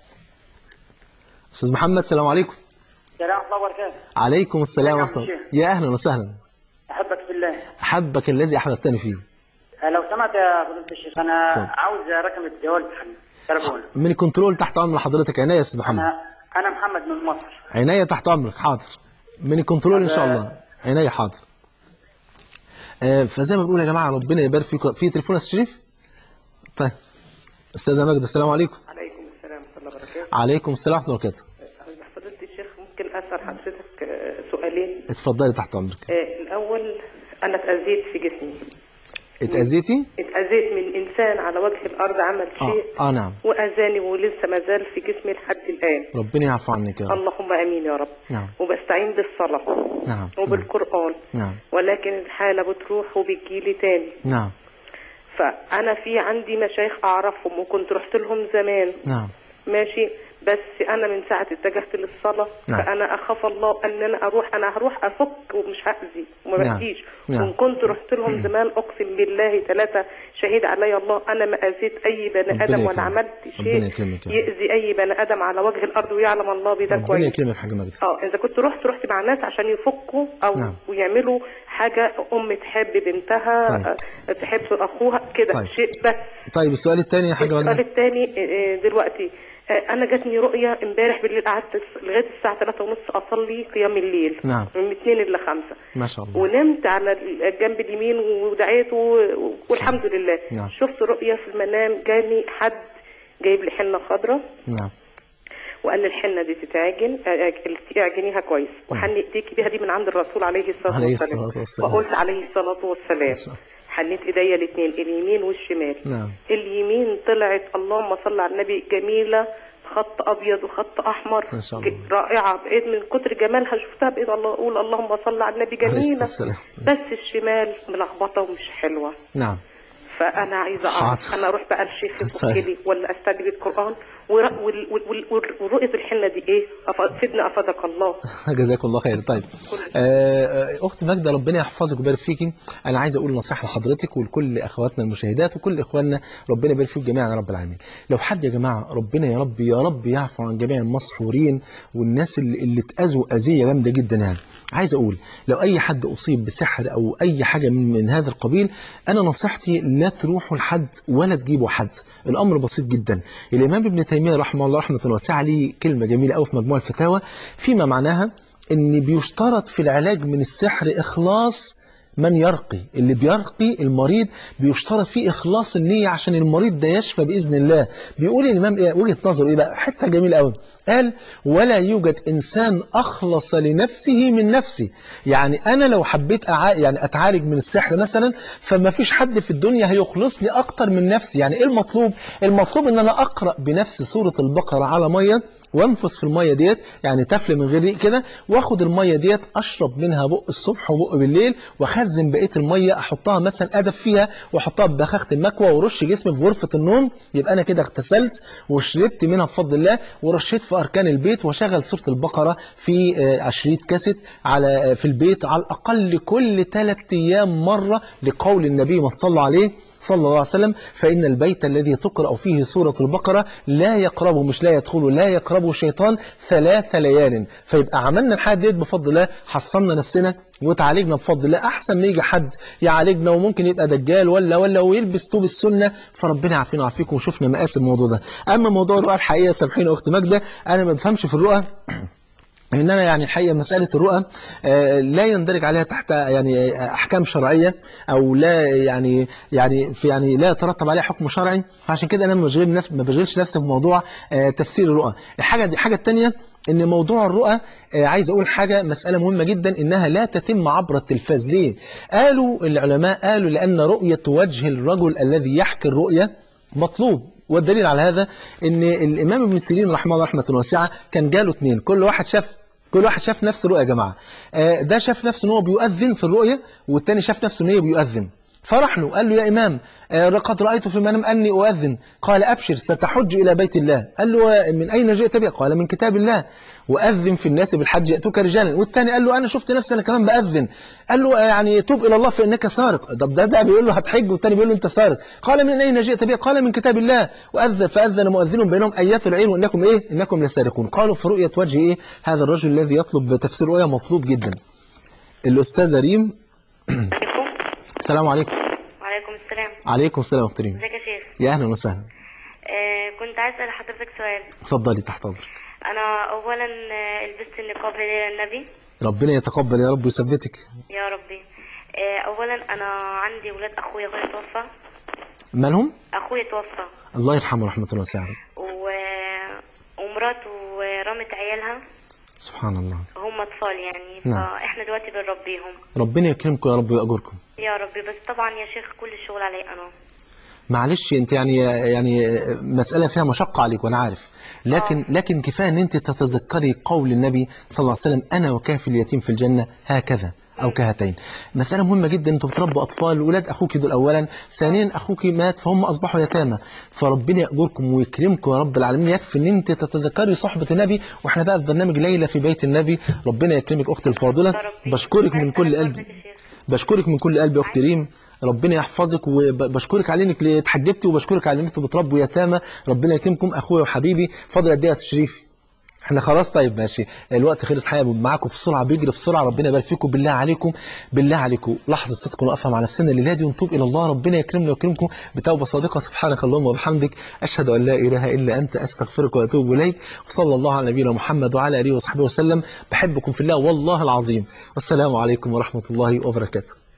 استاذ محمد السلام عليكم السلام ورحمة الله وبركاته عليكم السلام يا ورحمه الله شيخ. يا اهلا وسهلا أحبك في الله احبك الذي احببتني فيه لو سمعت يا فضيلة الشيخ أنا اتفضل. عاوز رقم الجوال بتاعنا تليفون من الكنترول تحت امر حضرتك عناية يا استاذ محمد أنا أنا محمد من مصر عناية تحت امرك حاضر من الكنترول ان شاء الله عناية حاضر آه فزي ما بنقول يا جماعه ربنا يبارك فيكم في تليفون يا أستاذ شريف طيب استاذه ماجده السلام عليكم عليكم السلام ورحمة الله وبركاته عليكم السلام ورحمه الله وبركاته فضيلة الشيخ ممكن أسأل حضرتك آه، سؤالين اتفضلي تحت امرك آه، الأول أنا اتأذيت في جسمي اتاذيتي اتأذيت من إنسان على وجه الأرض عمل اه شيء اه نعم وأذاني ولسه ما زال في جسمي لحد الآن ربنا يعفو عنك يا رب اللهم امين يا رب نعم. وبستعين بالصلاه نعم. وبالقران نعم. ولكن الحاله بتروح وبتجيلي تاني نعم فانا في عندي مشايخ اعرفهم وكنت رحت لهم زمان نعم ماشي بس انا من ساعه اتجهت للصلاه نعم. فانا اخاف الله ان انا اروح انا هروح افك ومش هاذي وما نعم. باذيش نعم. وان كنت رحت لهم زمان اقسم بالله ثلاثه شهيد علي الله انا ما اذيت اي بني ربنا ادم يكرمك. ولا عملت ربنا شيء يكرمك يا رب. ياذي اي بني ادم على وجه الارض ويعلم الله بده ربنا كويس يكرمك حاجه ماجده اه اذا كنت رحت رحت مع ناس عشان يفكوا او نعم. نعم. ويعملوا حاجه ام تحب بنتها طيب. آه، تحب اخوها كده طيب. شيء بس طيب السؤال الثاني يا حاجه السؤال ماجده الثاني دلوقتي آه، انا جاتني رؤيه امبارح بالليل قعدت الس- لغايه الساعه 3 ونص اصلي قيام الليل نعم. من 2 ل 5 ما شاء الله ونمت على الجنب اليمين ودعيت و- والحمد لله نعم. شفت رؤيه في المنام جاني حد جايب لي حنه خضراء نعم وقال لي الحنه دي تتعجن آه، تعجنيها كويس وحني ايديكي بيها دي من عند الرسول عليه الصلاه عليه والسلام الصلاة والسلام. وقلت عليه الصلاه والسلام شاء الله. حنيت ايديا الاثنين اليمين والشمال نعم. اليمين طلعت اللهم صل على النبي جميله خط ابيض وخط احمر ما شاء الله. رائعه بقيت من كتر جمالها شفتها بقيت الله اقول اللهم صل على النبي عليه الصلاة جميله والسلام. بس الشمال ملخبطه ومش حلوه نعم فانا عايزه حاضر. اعرف انا اروح بقى لشيخ يفك طيب. لي ولا استدعي القران ور- وال- وال- وال- وال- ورؤيه الحنه دي ايه أف- سيدنا افادك الله جزاك الله خير طيب آه، اخت ماجده ربنا يحفظك ويبارك فيكي انا عايز اقول نصيحه لحضرتك ولكل اخواتنا المشاهدات وكل اخواننا ربنا يبارك فيكم جميعا يا رب العالمين لو حد يا جماعه ربنا يا رب يا رب يعفو عن جميع المسحورين والناس اللي, اللي اتاذوا اذيه جامده جدا يعني عايز اقول لو اي حد اصيب بسحر او اي حاجه من, من هذا القبيل انا نصيحتي لا تروحوا لحد ولا تجيبوا حد الامر بسيط جدا الامام ابن تيميه رحمه الله رحمه واسعه ليه كلمه جميله قوي في مجموع الفتاوى فيما معناها ان بيشترط في العلاج من السحر اخلاص من يرقي اللي بيرقي المريض بيشترط فيه اخلاص النيه عشان المريض ده يشفى باذن الله بيقول الامام ايه وجهه نظره ايه بقى حته جميله قوي قال ولا يوجد انسان اخلص لنفسه من نفسه يعني انا لو حبيت أع... يعني اتعالج من السحر مثلا فما فيش حد في الدنيا هيخلص لي اكتر من نفسي يعني ايه المطلوب المطلوب ان انا اقرا بنفسي سوره البقره على ميه وانفس في الميه ديت يعني تفل من غير ريق كده واخد الميه ديت اشرب منها بق الصبح وبق بالليل واخزن بقيه الميه احطها مثلا ادب فيها واحطها ببخاخه المكوى ورش جسمي في غرفه النوم يبقى انا كده اغتسلت وشربت منها بفضل الله ورشيت في اركان البيت وشغل سوره البقره في آه، عشريط كاسيت على آه، في البيت على الاقل كل ثلاث ايام مره لقول النبي ما تصلوا عليه صلى الله عليه وسلم فإن البيت الذي تقرأ فيه سورة البقرة لا يقربه مش لا يدخله لا يقربه شيطان ثلاث ليال فيبقى عملنا الحاجة ديت بفضل الله حصلنا نفسنا وتعالجنا بفضل الله أحسن ما يجي حد يعالجنا وممكن يبقى دجال ولا ولا ويلبس طوب السنة فربنا يعافينا ويعافيكم وشفنا مقاس الموضوع ده أما موضوع الرؤى الحقيقة سامحيني أخت ماجدة أنا ما بفهمش في الرؤى ان انا يعني الحقيقه مساله الرؤى آه، لا يندرج عليها تحت يعني آه، احكام شرعيه او لا يعني يعني في يعني لا يترتب عليها حكم شرعي فعشان كده انا ما بشغل نفسي ما بشغلش نفسي في موضوع آه، تفسير الرؤى الحاجه دي الحاجه الثانيه ان موضوع الرؤى آه، عايز اقول حاجه مساله مهمه جدا انها لا تتم عبر التلفاز ليه قالوا العلماء قالوا لان رؤيه وجه الرجل الذي يحكي الرؤيه مطلوب والدليل على هذا ان الامام ابن سيرين رحمه الله رحمه واسعه كان جاله اثنين كل واحد شاف كل واحد شاف نفس الرؤيا يا جماعه آه، ده شاف نفسه ان هو بيؤذن في الرؤيا والتاني شاف نفسه ان هي بيؤذن فرح له قال له يا امام آه، لقد رايت في المنام اني اؤذن قال ابشر ستحج الى بيت الله قال له آه، من اين جئت به قال من كتاب الله واذن في الناس بالحج ياتوك رجالا والثاني قال له انا شفت نفسي انا كمان باذن قال له آه، يعني توب الى الله فانك سارق طب ده ده بيقول له هتحج والثاني بيقول له انت سارق قال من اين جئت به قال من كتاب الله واذن فاذن مؤذن بينهم ايات العين وانكم ايه انكم لسارقون قالوا في رؤيه وجه ايه هذا الرجل الذي يطلب تفسير رؤيا مطلوب جدا الاستاذه ريم السلام عليكم وعليكم السلام عليكم السلام ورحمه الله ازيك يا شيخ يا اهلا وسهلا آه كنت عايز اسال حضرتك سؤال اتفضلي تحت امرك انا اولا آه، لبست النقاب هديه للنبي ربنا يتقبل يا رب ويثبتك يا ربي آه اولا انا عندي ولاد اخويا اخويا توفى مالهم اخويا توفى الله يرحمه رحمه الله واسعه و... ومراته رمت عيالها سبحان الله هم اطفال يعني نعم. فاحنا دلوقتي بنربيهم ربنا يكرمكم يا رب ويأجركم يا ربي بس طبعا يا شيخ كل الشغل علي انا معلش انت يعني يعني مسألة فيها مشقة عليك وانا عارف لكن لكن كفاية ان انت تتذكري قول النبي صلى الله عليه وسلم انا وكافل اليتيم في الجنة هكذا او كهاتين مسألة مهمة جدا انتوا بتربوا اطفال ولاد اخوك دول اولا ثانيا اخوك مات فهم اصبحوا يتامى فربنا يأجركم ويكرمكم يا رب العالمين يكفي ان انت تتذكري صحبة النبي واحنا بقى في برنامج ليلى في بيت النبي ربنا يكرمك اختي الفاضلة يا ربي. بشكرك من بس كل أنا قلبي برضك يا شيخ. بشكرك من كل قلبي يا اختي ريم ربنا يحفظك وبشكرك على انك اتحجبتي وبشكرك على ان انتوا بتربوا يتامى ربنا يكرمكم اخويا وحبيبي فاضل قد ايه يا استاذ شريف احنا خلاص طيب ماشي الوقت خلص حقيقة معاكم بسرعه بيجري بسرعه ربنا يبارك فيكم بالله عليكم بالله عليكم لحظه صدق ونقفها مع نفسنا الليله دي ونتوب الى الله ربنا يكرمنا ويكرمكم بتوبه صادقه سبحانك اللهم وبحمدك اشهد ان لا اله الا انت استغفرك واتوب اليك وصلى الله على نبينا محمد وعلى اله وصحبه وسلم بحبكم في الله والله العظيم والسلام عليكم ورحمه الله وبركاته